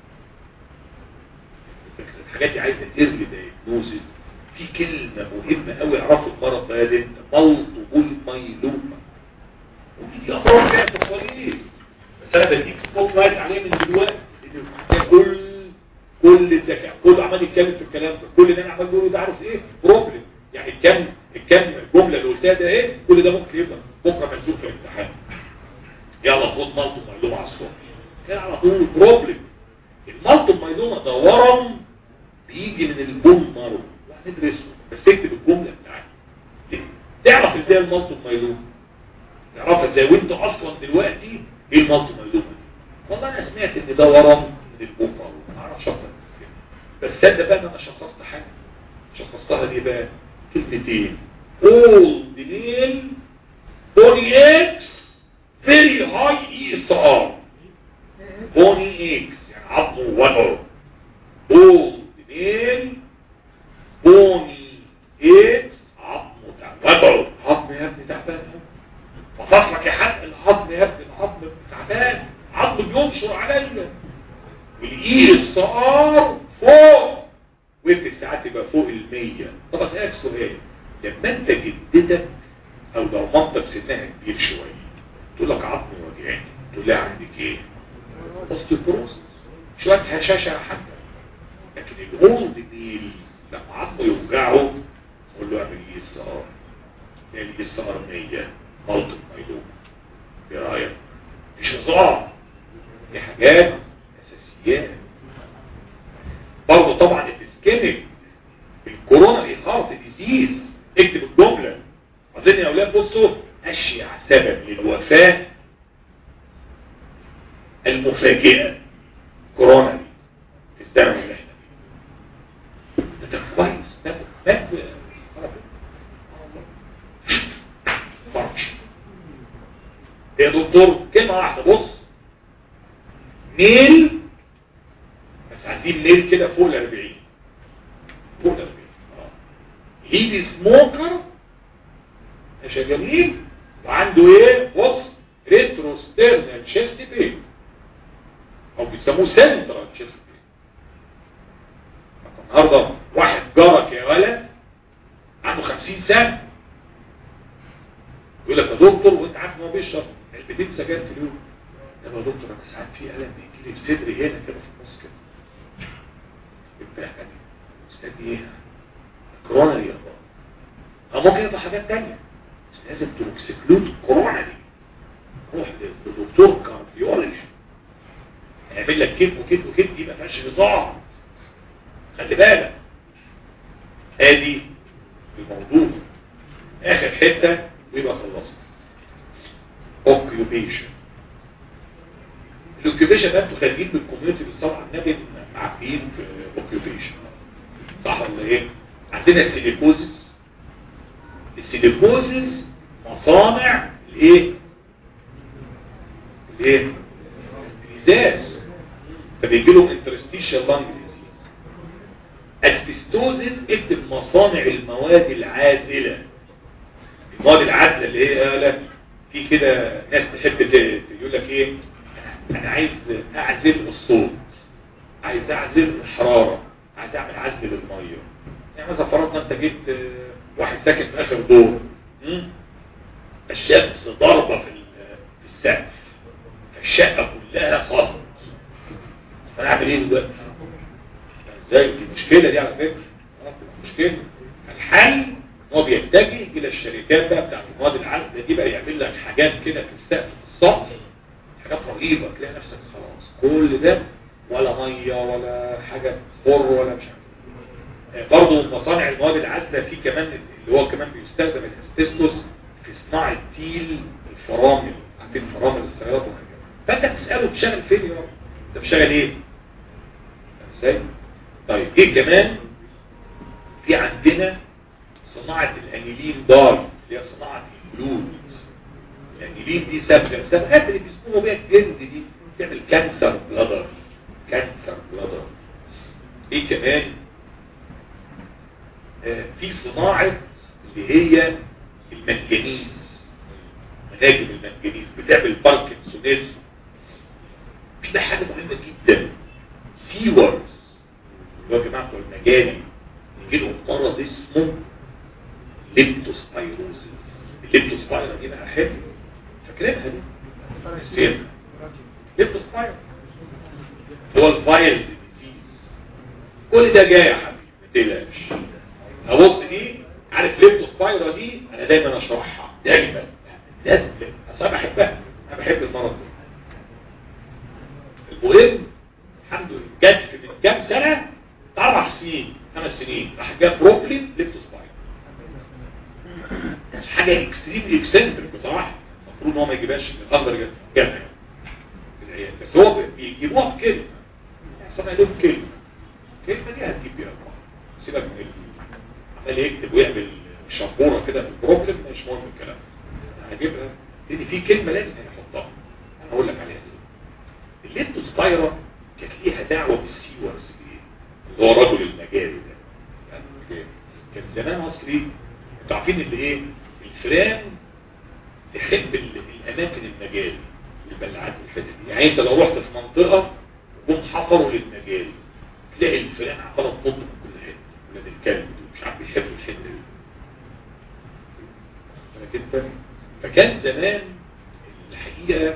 الحاجات دي عايزه ايرلي دايجنوزز في كلمه مهمه قوي اعرفوا المرض ده ده مالتيبل مايلوما ودي امراض فيها تفاصيل بس انا بديك سبوت لايت عليه من دلوقتي لان كل كل الذكاء كله عمال يتكلم في الكلام ده كل اللي انا عمال بقوله ده عارف ايه بروبلم يعني الكم الكم الجمله اللي قلتها ده ايه كل ده ممكن يبقى بكره منزول في الامتحان يلا خد مالتو مايلوما على الصبح كده على طول بروبلم المالتو مايلوما ده ورم بيجي من البون مارو وهندرسه بس اكتب الجملة بتاعتي تعرف ازاي المالتو مايلوم تعرفها ازاي وانت اصلا دلوقتي ايه المالتو مايلوم والله انا سمعت ان ده ورم من البون مارو ما اعرفش اكتر بس صدق بقى ان انا شخصت حاجه شخصتها دي بقى كلمتين all the male bony X very high ESR bony X يعني عظمه وجعه all اثنين بوني اكس عظمه وجعه عظم يا ابني تعبان ففصلك يا حد العظم يا ابني العظم تعبان عظم بينشر عليا والاي اس ار فوق ويكتب ساعات يبقى فوق المية طب اسالك سؤال لما انت جدتك او لو مامتك سنها كبير شويه تقول لك عظمي وجعني تقول لها عندك ايه؟ اوستيوبروسس شويه هشاشه يا حاجه لكن الجولد ميل لما عظمه يوجعه قول له اعمل ايه اس ار يعني اس ار 100 مالتي مايلوم ايه رايك مش هزار دي حاجات اساسيات برضه طبعا الاسكيميك الكورونا دي هارت ديزيز اكتب الجمله اظن يا اولاد بصوا اشيع سبب للوفاه المفاجئه كورونا دي في الزمن اللي احنا ده كويس ده مات فرش يا دكتور كلمة واحدة بص ميل بس عايزين ميل كده فوق ال 40 فوق ال 40 هيدي سموكر ماشي جميل وعنده ايه بص ريترو ستيرنال تشيست بين او بيسموه سنترال تشيست النهاردة واحد جارك يا ولد عنده خمسين سنة يقول لك دكتور وانت عارف ان هو بيشرب علبتين سجاير في اليوم طب يا دكتور انا ساعات في الم بيجي لي في صدري هنا كده في النص كده يبقى يعني استني ايه كورونري يا بابا او ممكن يبقى حاجات تانية بس لازم تكسكلود كورونري روح لدكتور كارديولوجي يعمل لك كده وكده وكده دي ما فيهاش هزار خلي بالك ادي الموضوع اخر حته ويبقى خلصنا اوكيوبيشن الاوكيوبيشن ده انتوا خارجين من الكوميونتي بالصلاه على النبي معبيين في اوكيوبيشن صح ولا ايه عندنا السيليكوزيس السيليكوزيس مصانع الايه الايه الازاز فبيجي لهم انترستيشال لانج ديزيز اسبستوزيس اكتب مصانع المواد العازله المواد العازله اللي هي قالت في كده ناس تحب يقول لك ايه انا عايز اعزل الصوت عايز اعزل الحراره عايز اعمل عزل للميه يعني مثلا فرضنا انت جبت واحد ساكن في اخر دور الشمس ضربه في في السقف فالشقه كلها صهد فانا اعمل ايه دلوقتي ازاي دي مشكله دي على فكره مشكله الحل هو بيتجه الى الشركات بقى بتاعت المواد العازله دي بقى يعمل لك حاجات كده في السقف في السطح حاجات رهيبه تلاقي نفسك خلاص كل ده ولا ميه ولا حاجه خر ولا مش عارف برضه مصانع المواد العازله في كمان اللي هو كمان بيستخدم الاسبستوس في صناعه تيل الفرامل عارفين فرامل السيارات وحاجات فانت تساله بتشتغل فين يا رب انت بتشتغل ايه ازاي طيب ايه كمان في عندنا صناعة الانيلين دار اللي هي صناعة الجلود الانيلين دي سبب السبقات اللي بيسموها بيها الجلد دي تعمل كانسر بلادر كانسر بلادر ايه كمان آه في صناعة اللي هي المنجنيز مناجم المنجنيز بتعمل باركنسونيزم في ده حاجة مهمة جدا سيورز اللي هو جماعة المجاني يجي لهم مرض اسمه ليبتوسبايروزيس الليبتوسبايرا دي بقى حلو فاكرينها دي السير ليبتوسبايرا هو الفايرز ديزيز كل ده جاي يا حبيبي ما تقلقش ابص دي عارف ليبتوسبايرا دي انا دايما اشرحها دايما لازم اصل انا بحبها انا بحب المرض ده المهم الحمد لله جت في من كام سنه اربع سنين خمس سنين راح جاب بروبلين ليبتوسبايرا حاجة اكستريملي اكسنتريك بصراحة المفروض ان هو ما يجيبهاش الاخضر جابها في العيال بس هو بيجيبوها بكلمة سمع لهم كلمة كلمة دي هتجيب بيها الراحة سيبك من عمال يكتب ويعمل شبورة كده في البروبلم مش مهم الكلام هجيبها لان في كلمة لازم نحطها انا هقول لك عليها دي الليبتوسبايرا كانت ليها دعوة بالسيورز اللي هو رجل المجاري ده يعني كان زمان مصري انتوا عارفين اللي ايه الفئران تحب الاماكن المجاري البلعات والحتت دي يعني انت لو رحت في منطقه وهم حفروا للمجاري تلاقي الفئران عماله تنط من كل حته ولاد الكلب مش عارف بيحبوا الحته دي فكده فكان زمان الحقيقه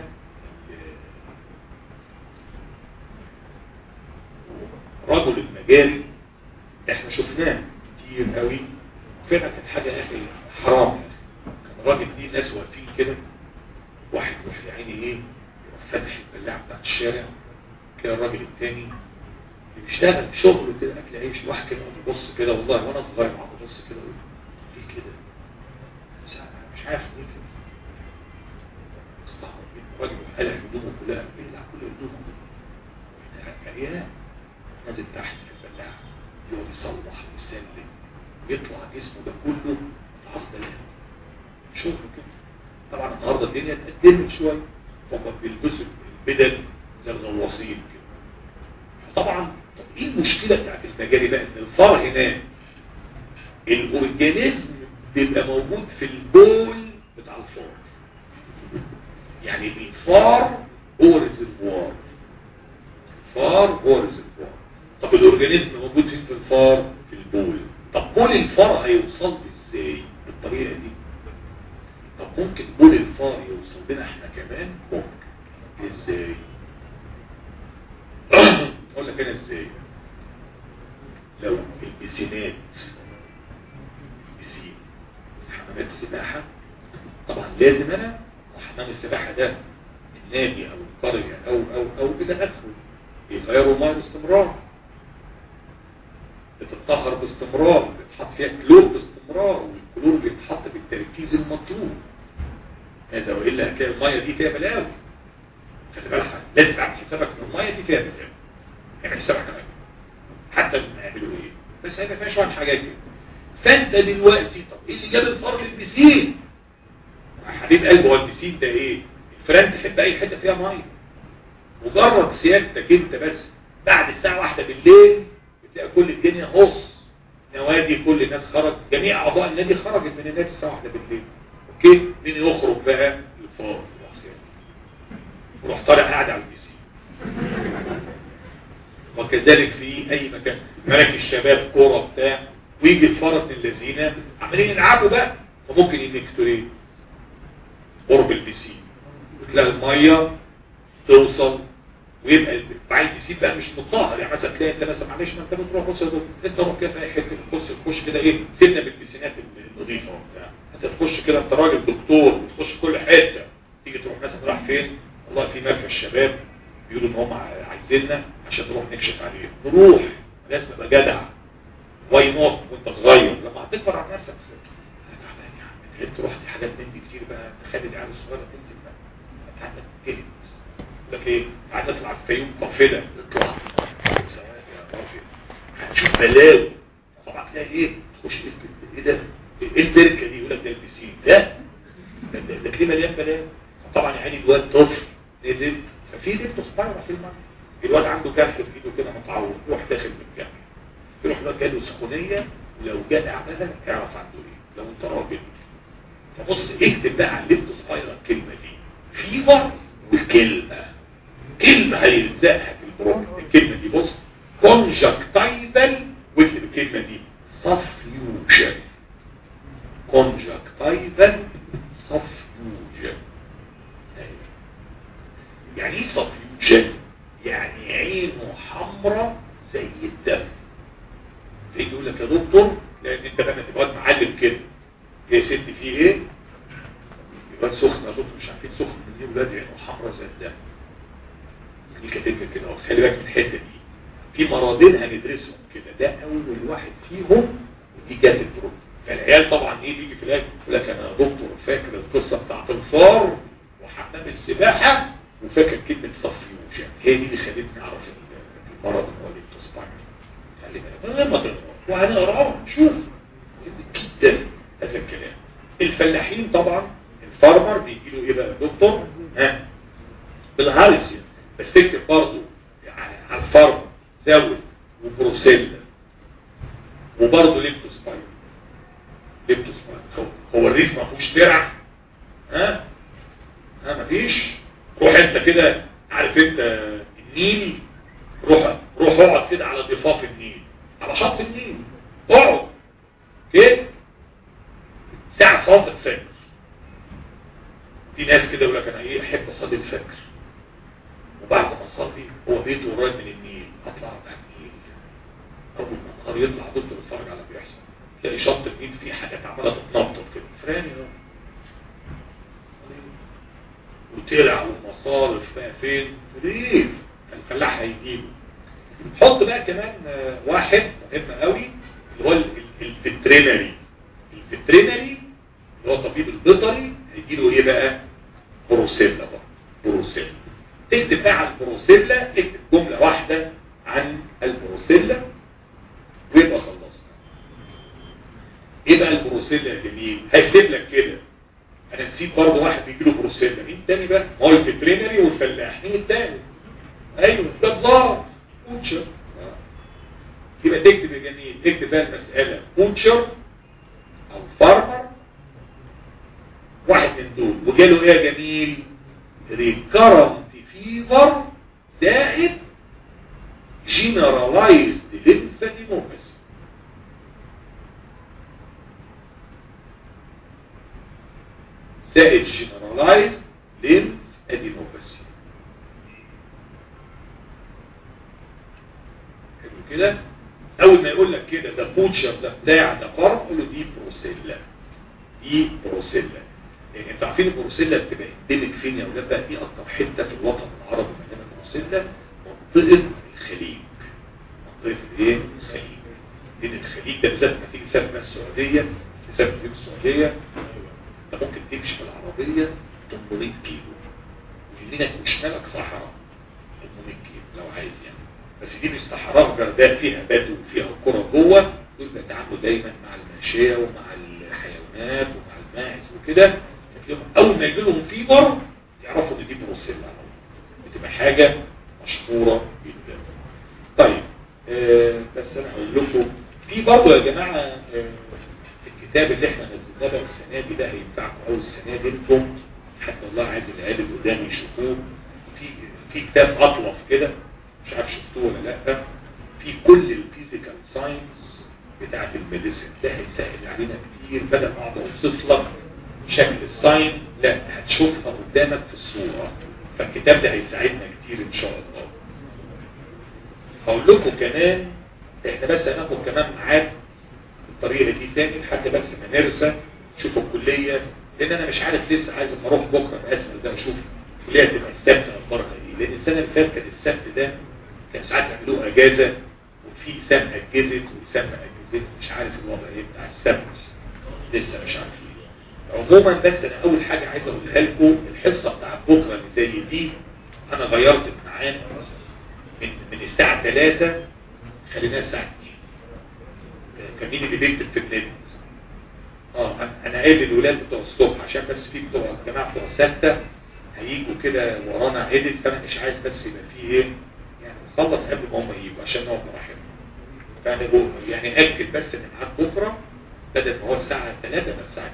رجل المجاري احنا شفناه كتير قوي فعلا كانت حاجة اخي حرام كان الراجل دي ناس واقفين كده واحد يروح يا عيني ايه يروح فاتح البلاعة بتاعت الشارع كده الراجل التاني اللي بيشتغل شغله كده اكل عيش واحد كده يبص كده والله وانا صغير قعدت ابص كده اقول ليه كده مش عارف ليه كده استغرب الراجل يروح قلع هدومه كلها بيقلع كل هدومه عيان نازل تحت في البلاعة يقعد يصلح ويسلم يطلع جسمه ده كله عصب له شغل كده طبعا النهارده الدنيا اتقدمت شويه هم بيلبسوا البدل زي الغواصين كده طبعا طب ايه المشكله بتاعت المجاري بقى ان الفار هناك الاورجانيزم بيبقى موجود في البول بتاع الفار يعني الفار هو ريزرفوار الفار هو ريزرفوار طب الاورجانيزم موجود فين في الفار في البول طب بول الفار هيوصل ازاي بالطريقه دي طب ممكن بول الفار يوصل لنا احنا كمان ممكن ازاي اقول لك انا ازاي لو البسينات بسين حمامات السباحة طبعا لازم انا وحمام السباحة ده النادي او القرية او او او الى اخره يغيروا ميه باستمرار بتتطهر باستمرار بتحط فيها كلور باستمرار والكلور بيتحط بالتركيز المطلوب هذا والا هتلاقي الميه دي فيها بلاوي خلي بالك لازم تعمل حسابك ان الميه دي فيها بلاوي اعمل حسابك كمان حتى نعملوا ايه بس هيبقى فيها شويه حاجات كده فانت دلوقتي طب ايه اللي جاب الفرق البسين يا حبيب قلبي هو البسين ده ايه الفران تحب اي حته فيها ميه مجرد سيادتك انت بس بعد الساعه واحدة بالليل بتلاقي كل الدنيا هص نوادي كل الناس خرج جميع اعضاء النادي خرجت من النادي الساعه واحدة بالليل اوكي مين يخرج بقى الفار وروح طالع قاعد على البسين وكذلك في اي مكان ملك الشباب كوره بتاع ويجي الفرد من الذين عمالين يلعبوا بقى فممكن ينكتوا ايه قرب البسين وتلاقي الميه توصل ويبقى بعد البسين بقى مش مطهر يعني مثلا تلاقي انت مثلا معلش ما انت بتروح بص انت روح كده في اي حته تخش تخش كده ايه سيبنا بالبسينات النظيفه وبتاع انت تخش كده انت راجل دكتور بتخش كل حته تيجي تروح مثلا رايح فين والله في مركز شباب بيقولوا ان هم عايزيننا عشان نروح نكشف عليه نروح لازم ابقى جدع واي نوت وانت صغير لما هتكبر على نفسك انا تعبان يا عم تعبت رحت حاجات من دي كتير بقى تخلي العيال الصغيره تنزل بقى تعالى تهد لك ايه تعالى نطلع الفيوم قافله نطلع هتشوف بلاوي طبعا تلاقي ايه تخش ايه ده ايه البركه دي يقول لك ده البسين لا ده ده كلمه مليان بلاوي طبعا يعني الواد طفل نزل ففي لبته صغيره في الميه الواد عنده جرح في ايده كده متعور يروح داخل من الجرح يروح الواد جاله سخونيه ولو جدع بقى اعرف عنده ايه لو انت راجل فبص اكتب بقى على اللبته صغيره الكلمه دي فيبر والكلمه كلمه هيلزقها في البروك الكلمه دي بص كونجكتايفل واكتب الكلمه دي صفيوجن كونجكتايفل صفيوجن يعني ايه صفيوجن يعني عينه حمراء زي الدم تيجي يقول لك يا دكتور لان انت بقى تبقى معلم كده يا ست فيه ايه يبقى سخن يا دكتور مش عارفين سخن من ايه ولاد عينه حمراء زي الدم دي كاتبها كده خلي بالك من الحته دي في مرضين هندرسهم كده ده اول واحد فيهم ودي جت الدروب فالعيال طبعا ايه بيجي في الاخر يقول لك انا يا دكتور فاكر القصه بتاعت الفار وحمام السباحه وفاكر كلمه صفيوجن هي دي اللي خلتني اعرف المرض هو اللي بتصطنع خلي بالك ما تقرا وهنقراه نشوف جدا هذا الكلام الفلاحين طبعا الفارمر بيجي له ايه بقى يا دكتور ها بالهارسيا بس اكتب برضه يعني على الفارمر زاوية وبروسيلا وبرضه ليبتوسباير ليبتوسباير هو, هو الريف ما فيهوش درع ها ها مفيش روح انت كده عارف انت النيل روح روح اقعد كده على ضفاف النيل على شط النيل اقعد كده ساعة صلاة الفجر في ناس كده يقول لك انا ايه احب اصلي الفجر وبعد ما اصلي هو بيته قريب من النيل اطلع على النيل اول ما النهار يطلع ضد بتفرج على اللي بيحصل تلاقي شط النيل فيه حاجات عماله تتنطط كده فراني وترع ومصارف بقى فين ريف الفلاح هيجيبه حط بقى كمان واحد مهم قوي اللي هو الفترينري الفترينري اللي هو الطبيب البيطري هيجي له ايه بقى بروسيلا بقى بروسيلا اكتب بقى على البروسيلا اكتب جملة واحدة عن البروسيلا ويبقى خلصنا ايه بقى البروسيلا يا جميل هكتب لك كده انا نسيت برضه واحد بيجي له بروسيلا مين تاني بقى هو الفترينري والفلاح مين التاني ايوه جزار بوتشر يبقى تكتب يا جميل تكتب بقى المسألة بوتشر او فارمر واحد من دول وجاله ايه يا جميل ريكارنت فيفر زائد جنرالايزد ليمفادينوباثي زائد جنرالايز لين ادينوباسي حلو كده اول ما يقول لك كده ده بوتشر ده بتاع ده فرم قول له دي بروسيلا دي بروسيلا يعني انتوا عارفين البروسيلا بتبقى اندمج فين يا ولاد بقى دي اكتر حته في الوطن العربي مليانه بروسيلا منطقه الخليج منطقه الايه الخليج لان الخليج ده بالذات لما تيجي تسافر السعوديه تسافر في السعوديه انت ممكن تمشي بالعربيه 800 كيلو ويمينك وشمالك صحراء 800 كيلو لو عايز يعني بس دي مش صحراء جرداء فيها بدو وفيها قرى جوه دول بيتعاملوا دايما مع الماشيه ومع الحيوانات ومع الماعز وكده هتلاقيهم اول ما يجي لهم فيبر يعرفوا ان دي بروسيلا بتبقى حاجه مشهوره جدا طيب آه بس انا اقول لكم في برضه يا جماعه آه الكتاب اللي احنا نزلناه بقى السنه دي ده هينفعكم قوي السنه دي انتم حتى الله عايز العيال اللي قدامي يشوفوه في في كتاب اطلس كده مش عارف شفتوه ولا لا في كل الفيزيكال ساينس بتاعت الميديسن ده هيسهل علينا كتير بدل ما اقعد اوصف لك شكل الساين لا هتشوفها قدامك في الصوره فالكتاب ده هيساعدنا كتير ان شاء الله هقول لكم كمان احنا بس هناخد كمان ميعاد الطريقه دي تاني لحد بس ما نرسى نشوف الكليه لان انا مش عارف لسه عايز اما اروح بكره باسال ده اشوف الكليه تبقى السبت اخبارها ايه لان السنه اللي فاتت كان السبت ده كان ساعات يعملوه اجازه وفي سنه اجزت وسنه ما اجزت مش عارف الوضع ايه بتاع السبت لسه مش عارفين عموما بس انا اول حاجه عايز اقولها لكم الحصه بتاعت بكره اللي زي دي انا غيرت الميعاد من من الساعه 3 خليناها الساعه 2 كان مين اللي بيكتب في النت اه انا قايل للولاد بتوع الصبح عشان بس في بتوع الجماعه بتوع السته هيجوا كده ورانا عدد فانا مش عايز بس يبقى فيه ايه يعني نخلص قبل ما هم يجوا عشان نقعد براحتنا فانا بقول يعني اكد بس ان معاك بكره بدل ما هو الساعه 3 بس الساعه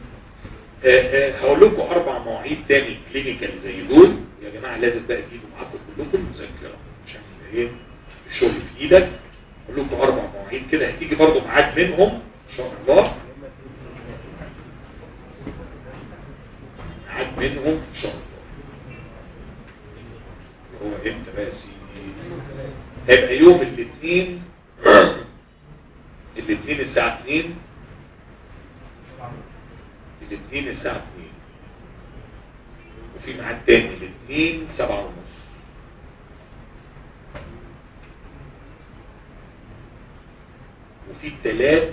2 هقول لكم اربع مواعيد تاني كلينيكال زي دول يا جماعه لازم بقى تجيبوا معاكم كلكم مذاكره عشان يبقى ايه الشغل في ايدك اقول لكم اربع مواعيد كده هتيجي برضو ميعاد منهم ان شاء الله ميعاد منهم ان شاء الله هو امتى بقى يا سيدي هيبقى يوم الاثنين الاثنين الساعه 2 الاثنين الساعة 2 وفي ميعاد تاني الاثنين سبعة ونص وفي التلات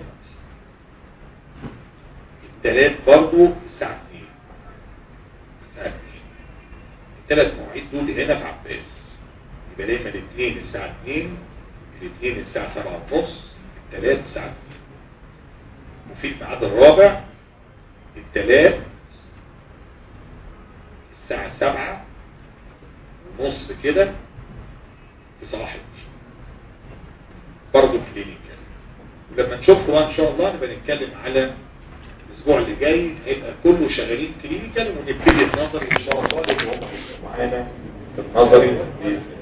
التلات برضو الساعة 2 الساعة 2 التلات مواعيد دول هنا في عباس يبقى دايما الاثنين الساعة 2 الاثنين الساعة سبعة ونص التلات الساعة 2 وفي الميعاد الرابع التلات الساعة سبعة ونص كده في صلاح الدين برضه كلينيكال ولما نشوفكم ان شاء الله نبقى نتكلم على الاسبوع اللي جاي هيبقى كله شغالين كلينيكال ونبتدي النظري ان شاء الله اللي هم معانا في النظري باذن الله